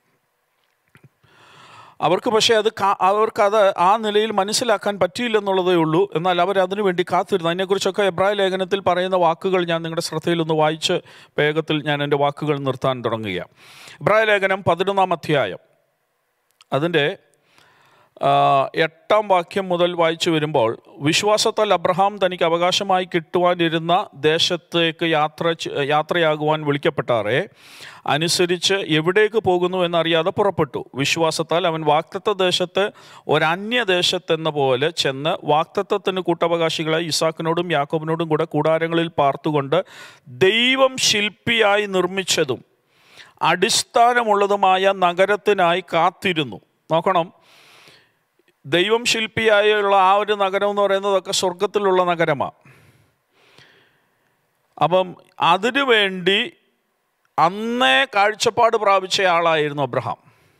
അവർക്ക് പക്ഷേ അത് കാ- അവർക്കത് ആ നിലയിൽ മനസ്സിലാക്കാൻ പറ്റിയില്ലെന്നുള്ളതേ ഉള്ളൂ എന്നാൽ അവർ അതിനു വേണ്ടി കാത്തിരുന്നു അതിനെക്കുറിച്ചൊക്കെ എബ്രായ ലേഖനത്തിൽ പറയുന്ന വാക്കുകൾ ഞാൻ നിങ്ങളുടെ ശ്രദ്ധയിലൊന്ന് വായിച്ച് വേഗത്തിൽ ഞാൻ എൻ്റെ വാക്കുകൾ നിർത്താൻ തുടങ്ങുകയാണ് എബ്രായ ലേഖനം പതിനൊന്നാം അധ്യായം അതിൻ്റെ ആ, എട്ടാം വാക്യം മുതൽ വായിച്ചു വരുമ്പോൾ വിശ്വാസത്താൽ അബ്രഹാം തനിക്ക് അവകാശമായി കിട്ടുവാനിരുന്ന ദേശത്തേക്ക് യാത്ര ചെ- യാത്രയാകുവാൻ വിളിക്കപ്പെട്ടാറെ അനുസരിച്ച് എവിടേക്ക് പോകുന്നു എന്നറിയാതെ പുറപ്പെട്ടു വിശ്വാസത്താൽ അവൻ വാക്തത്വ ദേശത്ത് ഒരന്യദേശത്തെന്ന പോലെ ചെന്ന് വാക്തത്വത്തിന് കൂട്ടവകാശികളായി ഇസാക്കിനോടും യാക്കോബിനോടും കൂടെ കൂടാരങ്ങളിൽ പാർത്തുകൊണ്ട് ദൈവം ശില്പിയായി നിർമ്മിച്ചതും അടിസ്ഥാനമുള്ളതുമായ നഗരത്തിനായി കാത്തിരുന്നു നോക്കണം ദൈവം ശില്പിയായുള്ള ആ ഒരു നഗരം എന്ന് പറയുന്നതൊക്കെ സ്വർഗത്തിലുള്ള നഗരമാണ് അപ്പം അതിനു വേണ്ടി അന്നേ കാഴ്ചപ്പാട് പ്രാപിച്ച ആളായിരുന്നു അബ്രഹാം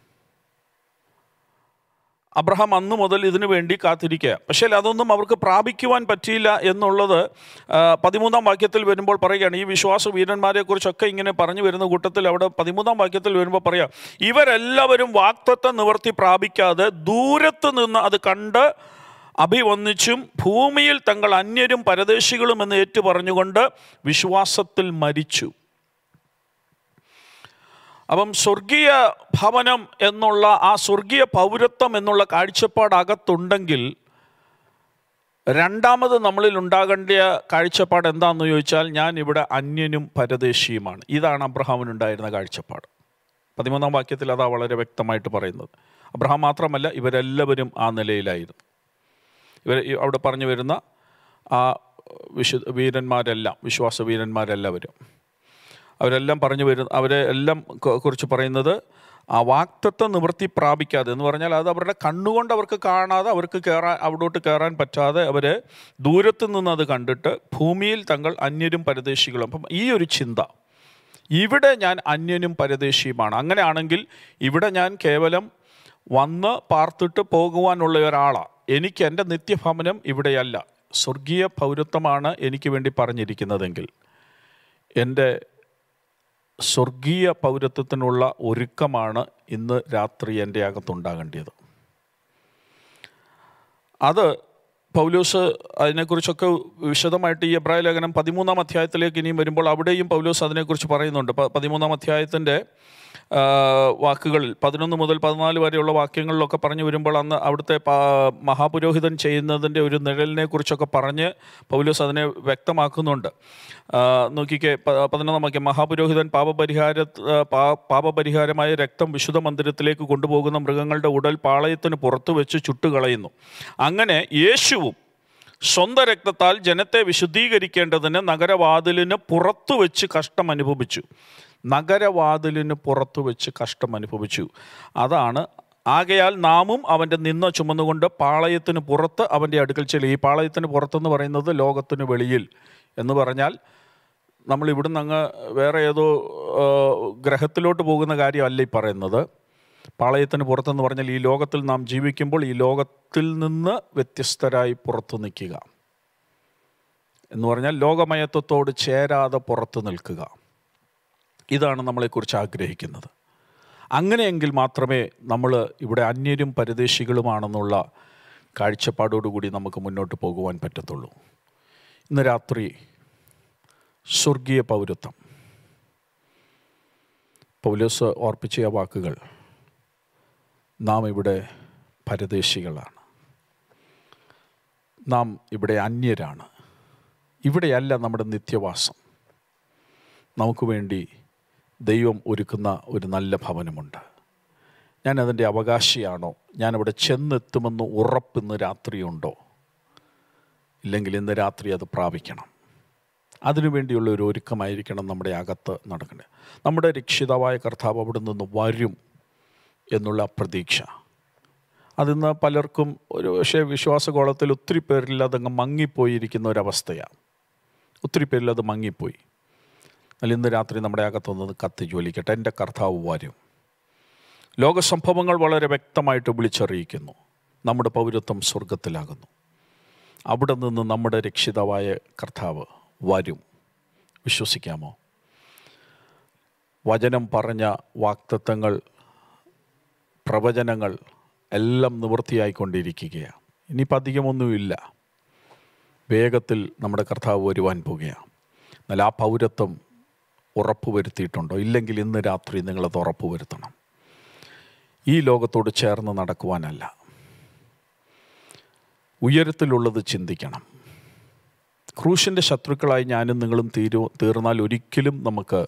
അബ്രഹാം അന്ന് മുതൽ ഇതിനു വേണ്ടി കാത്തിരിക്കുക പക്ഷേ അതൊന്നും അവർക്ക് പ്രാപിക്കുവാൻ പറ്റിയില്ല എന്നുള്ളത് ആ, പതിമൂന്നാം വാക്യത്തിൽ വരുമ്പോൾ പറയുകയാണ് ഈ വിശ്വാസ വീരന്മാരെ കുറിച്ചൊക്കെ ഇങ്ങനെ പറഞ്ഞു വരുന്ന കൂട്ടത്തിൽ അവിടെ പതിമൂന്നാം വാക്യത്തിൽ വരുമ്പോൾ പറയാം ഇവരെല്ലാവരും വാക്തത്വം നിവർത്തി പ്രാപിക്കാതെ ദൂരത്ത് നിന്ന് അത് കണ്ട് അഭിവന്നിച്ചും ഭൂമിയിൽ തങ്ങൾ അന്യരും പരദേശികളും എന്ന് ഏറ്റു പറഞ്ഞുകൊണ്ട് വിശ്വാസത്തിൽ മരിച്ചു അപ്പം സ്വർഗീയ ഭവനം എന്നുള്ള ആ സ്വർഗീയ പൗരത്വം എന്നുള്ള കാഴ്ചപ്പാട് അകത്തുണ്ടെങ്കിൽ രണ്ടാമത് നമ്മളിൽ ഉണ്ടാകേണ്ട കാഴ്ചപ്പാട് എന്താണെന്ന് ചോദിച്ചാൽ ഞാൻ ഇവിടെ അന്യനും പരദേശിയുമാണ് ഇതാണ് അബ്രഹാമിനുണ്ടായിരുന്ന കാഴ്ചപ്പാട് പതിമൂന്നാം വാക്യത്തിൽ അതാ വളരെ വ്യക്തമായിട്ട് പറയുന്നത് അബ്രഹാം മാത്രമല്ല ഇവരെല്ലാവരും ആ നിലയിലായിരുന്നു ഇവർ ഈ അവിടെ പറഞ്ഞു വരുന്ന ആ വിശു വീരന്മാരെല്ലാം വിശ്വാസ വീരന്മാരെല്ലാവരും അവരെല്ലാം പറഞ്ഞു വരുന്ന അവരെ എല്ലാം ക- കുറിച്ച് പറയുന്നത് ആ വാക്തത്വ നിവൃത്തി പ്രാപിക്കാതെ എന്ന് പറഞ്ഞാൽ അത് അവരുടെ കണ്ണുകൊണ്ട് അവർക്ക് കാണാതെ അവർക്ക് കയറാൻ അവിടോട്ട് കയറാൻ പറ്റാതെ അവർ ദൂരത്തു നിന്ന് അത് കണ്ടിട്ട് ഭൂമിയിൽ തങ്ങൾ അന്യരും പരദേശികളും അപ്പം ഈ ഒരു ചിന്ത ഇവിടെ ഞാൻ അന്യനും പരദേശിയുമാണ് അങ്ങനെയാണെങ്കിൽ ഇവിടെ ഞാൻ കേവലം വന്ന് പാർത്തിട്ട് പോകുവാനുള്ള ഒരാളാണ് എനിക്ക് എൻ്റെ നിത്യഭവനം ഇവിടെയല്ല സ്വർഗീയ പൗരത്വമാണ് എനിക്ക് വേണ്ടി പറഞ്ഞിരിക്കുന്നതെങ്കിൽ എൻ്റെ സ്വർഗീയ പൗരത്വത്തിനുള്ള ഒരുക്കമാണ് ഇന്ന് രാത്രി എൻ്റെ അകത്തുണ്ടാകേണ്ടത് അത് പൗലോസ് അതിനെക്കുറിച്ചൊക്കെ വിശദമായിട്ട് ഈ എബ്രായ ലേഖനം പതിമൂന്നാം അധ്യായത്തിലേക്ക് ഇനിയും വരുമ്പോൾ അവിടെയും പൗലോസ് അതിനെക്കുറിച്ച് പറയുന്നുണ്ട് പ- പതിമൂന്നാം അധ്യായത്തിൻ്റെ ആ, വാക്കുകളിൽ പതിനൊന്ന് മുതൽ പതിനാല് വരെയുള്ള വാക്യങ്ങളിലൊക്കെ പറഞ്ഞു വരുമ്പോൾ അന്ന് അവിടുത്തെ പാ- മഹാപുരോഹിതൻ ചെയ്യുന്നതിൻ്റെ ഒരു നിഴലിനെ കുറിച്ചൊക്കെ പറഞ്ഞ് പൗലോസ് അതിനെ വ്യക്തമാക്കുന്നുണ്ട് ആ, നോക്കിക്കേ പ- പതിനൊന്നാം വാക്യം മഹാപുരോഹിതൻ പാപപരിഹാര ആ, പാ- പാപപരിഹാരമായ രക്തം വിശുദ്ധ മന്ദിരത്തിലേക്ക് കൊണ്ടുപോകുന്ന മൃഗങ്ങളുടെ ഉടൽ പാളയത്തിന് പുറത്തു വെച്ച് ചുട്ടുകളയുന്നു അങ്ങനെ യേശുവും സ്വന്തം രക്തത്താൽ ജനത്തെ വിശുദ്ധീകരിക്കേണ്ടതിന് നഗരവാതിലിന് പുറത്തു വെച്ച് കഷ്ടം അനുഭവിച്ചു നഗരവാതിലിന് പുറത്തു വെച്ച് കഷ്ടം അനുഭവിച്ചു അതാണ് ആകയാൽ നാമും അവൻ്റെ നിന്ന ചുമന്നുകൊണ്ട് പാളയത്തിന് പുറത്ത് അവൻ്റെ അടുക്കൽ ചെല്ലും ഈ പാളയത്തിന് പുറത്തെന്ന് പറയുന്നത് ലോകത്തിന് വെളിയിൽ എന്ന് പറഞ്ഞാൽ നമ്മൾ ഇവിടുന്ന് അങ്ങ് വേറെ ഏതോ ആ, ഗ്രഹത്തിലോട്ട് പോകുന്ന കാര്യമല്ല ഈ പറയുന്നത് പാളയത്തിന് പുറത്തെന്ന് പറഞ്ഞാൽ ഈ ലോകത്തിൽ നാം ജീവിക്കുമ്പോൾ ഈ ലോകത്തിൽ നിന്ന് വ്യത്യസ്തരായി പുറത്തു നിൽക്കുക എന്ന് പറഞ്ഞാൽ ലോകമയത്വത്തോട് ചേരാതെ പുറത്തു നിൽക്കുക ഇതാണ് നമ്മളെക്കുറിച്ച് ആഗ്രഹിക്കുന്നത് അങ്ങനെയെങ്കിൽ മാത്രമേ നമ്മൾ ഇവിടെ അന്യരും പരദേശികളുമാണെന്നുള്ള കാഴ്ചപ്പാടോടുകൂടി നമുക്ക് മുന്നോട്ട് പോകുവാൻ പറ്റത്തുള്ളൂ ഇന്ന് രാത്രി സ്വർഗീയ പൗരത്വം പൗലോസ് ഓർപ്പിച്ച ആ വാക്കുകൾ നാം ഇവിടെ പരദേശികളാണ് നാം ഇവിടെ അന്യരാണ് ഇവിടെയല്ല നമ്മുടെ നിത്യവാസം നമുക്ക് വേണ്ടി ദൈവം ഒരുക്കുന്ന ഒരു നല്ല ഭവനമുണ്ട് ഞാൻ അതിൻ്റെ അവകാശിയാണോ ഞാൻ അവിടെ ചെന്നെത്തുമെന്ന് ഉറപ്പിന്ന് രാത്രിയുണ്ടോ ഇല്ലെങ്കിൽ ഇന്ന് രാത്രി അത് പ്രാപിക്കണം അതിനുവേണ്ടിയുള്ള ഒരു ഒരുക്കമായിരിക്കണം നമ്മുടെ അകത്ത് നടക്കേണ്ടത് നമ്മുടെ രക്ഷിതാവായ കർത്താവ് അവിടെ നിന്ന് വരും എന്നുള്ള പ്രതീക്ഷ അതിന്ന് പലർക്കും ഒരു പക്ഷേ വിശ്വാസകോളത്തിൽ ഒത്തിരി പേരിൽ അതങ്ങ് മങ്ങിപ്പോയിരിക്കുന്ന ഒരവസ്ഥയാണ് ഒത്തിരി പേരിൽ അത് മങ്ങിപ്പോയി എന്നാൽ ഇന്ന് രാത്രി നമ്മുടെ അകത്തൊന്നത് കത്തി ജ്വലിക്കട്ടെ എൻ്റെ കർത്താവ് വരും ലോകസംഭവങ്ങൾ വളരെ വ്യക്തമായിട്ട് വിളിച്ചറിയിക്കുന്നു നമ്മുടെ പൗരത്വം സ്വർഗത്തിലാകുന്നു അവിടെ നിന്ന് നമ്മുടെ രക്ഷിതാവായ കർത്താവ് വരും വിശ്വസിക്കാമോ വചനം പറഞ്ഞ വാക്തത്വങ്ങൾ പ്രവചനങ്ങൾ എല്ലാം നിവൃത്തിയായിക്കൊണ്ടിരിക്കുകയാണ് ഇനിയിപ്പോൾ അധികമൊന്നുമില്ല വേഗത്തിൽ നമ്മുടെ കർത്താവ് വരുവാൻ പോകുകയാണ് എന്നാൽ ആ പൗരത്വം ഉറപ്പുവരുത്തിയിട്ടുണ്ടോ ഇല്ലെങ്കിൽ ഇന്ന് രാത്രി നിങ്ങളത് ഉറപ്പുവരുത്തണം ഈ ലോകത്തോട് ചേർന്ന് നടക്കുവാനല്ല ഉയരത്തിലുള്ളത് ചിന്തിക്കണം ക്രൂശിൻ്റെ ശത്രുക്കളായി ഞാനും നിങ്ങളും തീരു തീർന്നാൽ ഒരിക്കലും നമുക്ക്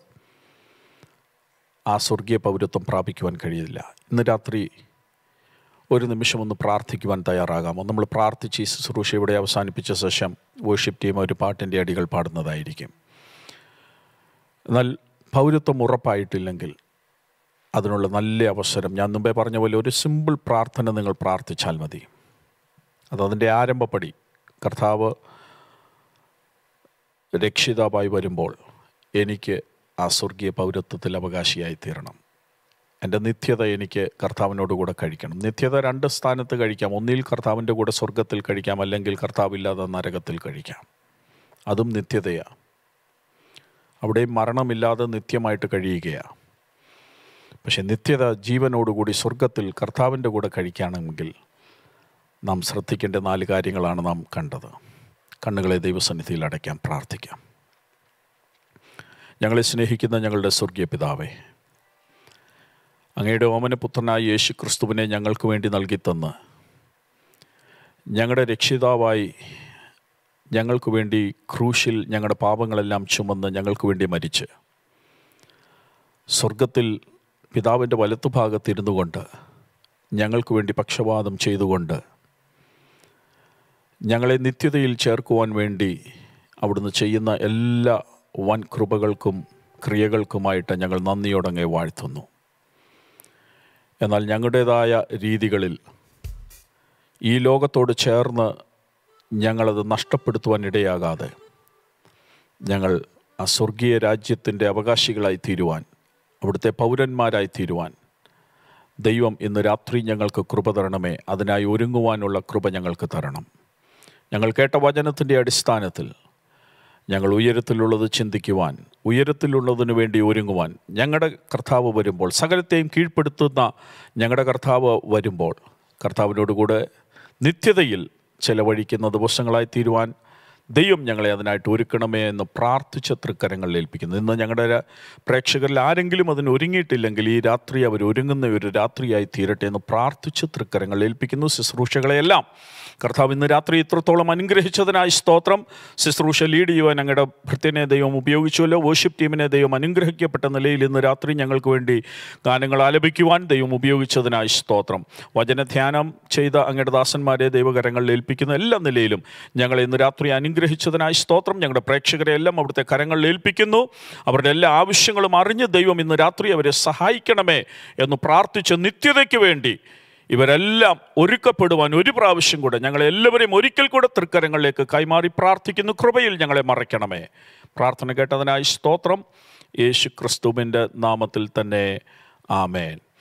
ആ സ്വർഗീയ പൗരത്വം പ്രാപിക്കുവാൻ കഴിയില്ല ഇന്ന് രാത്രി ഒരു നിമിഷം ഒന്ന് പ്രാർത്ഥിക്കുവാൻ തയ്യാറാകാമോ നമ്മൾ പ്രാർത്ഥിച്ച് ഈ ശുശ്രൂഷ ഇവിടെ അവസാനിപ്പിച്ച ശേഷം വേർഷിപ്പ് ടീം ഒരു പാട്ടിൻ്റെ അടികൾ പാടുന്നതായിരിക്കും എന്നാൽ പൗരത്വം ഉറപ്പായിട്ടില്ലെങ്കിൽ അതിനുള്ള നല്ല അവസരം ഞാൻ മുമ്പേ പറഞ്ഞ പോലെ ഒരു സിമ്പിൾ പ്രാർത്ഥന നിങ്ങൾ പ്രാർത്ഥിച്ചാൽ മതി അതതിൻ്റെ ആരംഭപ്പടി കർത്താവ് രക്ഷിതാവായി വരുമ്പോൾ എനിക്ക് ആ സ്വർഗീയ പൗരത്വത്തിൽ അവകാശിയായി തീരണം എൻ്റെ നിത്യത എനിക്ക് കർത്താവിനോട് കൂടെ കഴിക്കണം നിത്യത രണ്ട് സ്ഥാനത്ത് കഴിക്കാം ഒന്നിൽ കർത്താവിൻ്റെ കൂടെ സ്വർഗത്തിൽ കഴിക്കാം അല്ലെങ്കിൽ കർത്താവില്ലാതെ നരകത്തിൽ കഴിക്കാം അതും നിത്യതയാണ് അവിടെ മരണമില്ലാതെ നിത്യമായിട്ട് കഴിയുകയാണ് പക്ഷെ നിത്യത ജീവനോടുകൂടി സ്വർഗത്തിൽ കർത്താവിൻ്റെ കൂടെ കഴിക്കുകയാണെങ്കിൽ നാം ശ്രദ്ധിക്കേണ്ട നാല് കാര്യങ്ങളാണ് നാം കണ്ടത് കണ്ണുകളെ ദൈവസന്നിധിയിൽ അടയ്ക്കാം പ്രാർത്ഥിക്കാം ഞങ്ങളെ സ്നേഹിക്കുന്ന ഞങ്ങളുടെ സ്വർഗീയ പിതാവേ അങ്ങയുടെ ഓമനപുത്രനായ യേശു ക്രിസ്തുവിനെ ഞങ്ങൾക്ക് വേണ്ടി നൽകിത്തന്ന് ഞങ്ങളുടെ രക്ഷിതാവായി ഞങ്ങൾക്ക് വേണ്ടി ക്രൂശിൽ ഞങ്ങളുടെ പാപങ്ങളെല്ലാം ചുമന്ന് ഞങ്ങൾക്ക് വേണ്ടി മരിച്ച് സ്വർഗത്തിൽ പിതാവിൻ്റെ വലത്തുഭാഗത്തിരുന്നു കൊണ്ട് ഞങ്ങൾക്ക് വേണ്ടി പക്ഷപാതം ചെയ്തുകൊണ്ട് ഞങ്ങളെ നിത്യതയിൽ ചേർക്കുവാൻ വേണ്ടി അവിടുന്ന് ചെയ്യുന്ന എല്ലാ വൻ കൃപകൾക്കും ക്രിയകൾക്കുമായിട്ട് ഞങ്ങൾ നന്ദിയോടങ്ങെ വാഴ്ത്തുന്നു എന്നാൽ ഞങ്ങളുടേതായ രീതികളിൽ ഈ ലോകത്തോട് ചേർന്ന് ഞങ്ങളത് നഷ്ടപ്പെടുത്തുവാൻ ഇടയാകാതെ ഞങ്ങൾ ആ സ്വർഗീയ രാജ്യത്തിൻ്റെ അവകാശികളായി തീരുവാൻ അവിടുത്തെ പൗരന്മാരായി തീരുവാൻ ദൈവം ഇന്ന് രാത്രി ഞങ്ങൾക്ക് കൃപ തരണമേ അതിനായി ഒരുങ്ങുവാനുള്ള കൃപ ഞങ്ങൾക്ക് തരണം ഞങ്ങൾ കേട്ട വചനത്തിൻ്റെ അടിസ്ഥാനത്തിൽ ഞങ്ങൾ ഉയരത്തിലുള്ളത് ചിന്തിക്കുവാൻ ഉയരത്തിലുള്ളതിനു വേണ്ടി ഒരുങ്ങുവാൻ ഞങ്ങളുടെ കർത്താവ് വരുമ്പോൾ സകലത്തെയും കീഴ്പ്പെടുത്തുന്ന ഞങ്ങളുടെ കർത്താവ് വരുമ്പോൾ കർത്താവിനോടുകൂടെ നിത്യതയിൽ ചെലവഴിക്കുന്ന ദിവസങ്ങളായി തീരുവാൻ ദൈവം ഞങ്ങളെ അതിനായിട്ട് ഒരുക്കണമേ എന്ന് പ്രാർത്ഥിച്ച തൃക്കരങ്ങളിൽ ഏൽപ്പിക്കുന്നു ഇന്ന് ഞങ്ങളുടെ ര- പ്രേക്ഷകരിൽ ആരെങ്കിലും അതിന് ഒരുങ്ങിയിട്ടില്ലെങ്കിൽ ഈ രാത്രി അവർ ഒരുങ്ങുന്ന ഒരു രാത്രിയായി തീരട്ടെ എന്ന് പ്രാർത്ഥിച്ച് തൃക്കരങ്ങളിൽ ഏൽപ്പിക്കുന്നു ശുശ്രൂഷകളെയെല്ലാം കർത്താവ് ഇന്ന് രാത്രി ഇത്രത്തോളം അനുഗ്രഹിച്ചതിനായി സ്തോത്രം ശുശ്രൂഷ ലീഡ് ചെയ്യുവാൻ ഞങ്ങളുടെ ഭൃത്യനെ ദൈവം ഉപയോഗിച്ചുവല്ലോ വർഷിപ്പ് ടീമിനെ ദൈവം അനുഗ്രഹിക്കപ്പെട്ട നിലയിൽ ഇന്ന് രാത്രി ഞങ്ങൾക്ക് വേണ്ടി ഗാനങ്ങൾ ആലപിക്കുവാൻ ദൈവം ഉപയോഗിച്ചതിനായി സ്തോത്രം വചനധ്യാനം ചെയ്ത അങ്ങയുടെ ദാസന്മാരെ ദൈവകരങ്ങളിൽ ഏൽപ്പിക്കുന്ന എല്ലാ നിലയിലും ഞങ്ങളെ ഇന്ന് രാത്രി അനുഗ്രഹിച്ചതിനായി സ്തോത്രം ഞങ്ങളുടെ പ്രേക്ഷകരെ എല്ലാം അവിടുത്തെ കരങ്ങളിൽ ഏൽപ്പിക്കുന്നു അവരുടെ എല്ലാ ആവശ്യങ്ങളും അറിഞ്ഞ് ദൈവം ഇന്ന് രാത്രി അവരെ സഹായിക്കണമേ എന്ന് പ്രാർത്ഥിച്ച് നിത്യതയ്ക്ക് വേണ്ടി ഇവരെല്ലാം ഒരുക്കപ്പെടുവാൻ ഒരു പ്രാവശ്യം കൂടെ ഞങ്ങളെ എല്ലാവരെയും ഒരിക്കൽ കൂടെ തൃക്കരങ്ങളിലേക്ക് കൈമാറി പ്രാർത്ഥിക്കുന്നു കൃപയിൽ ഞങ്ങളെ മറയ്ക്കണമേ പ്രാർത്ഥന കേട്ടതിനായി സ്തോത്രം യേശു ക്രിസ്തുവിൻ്റെ നാമത്തിൽ തന്നെ ആമേൻ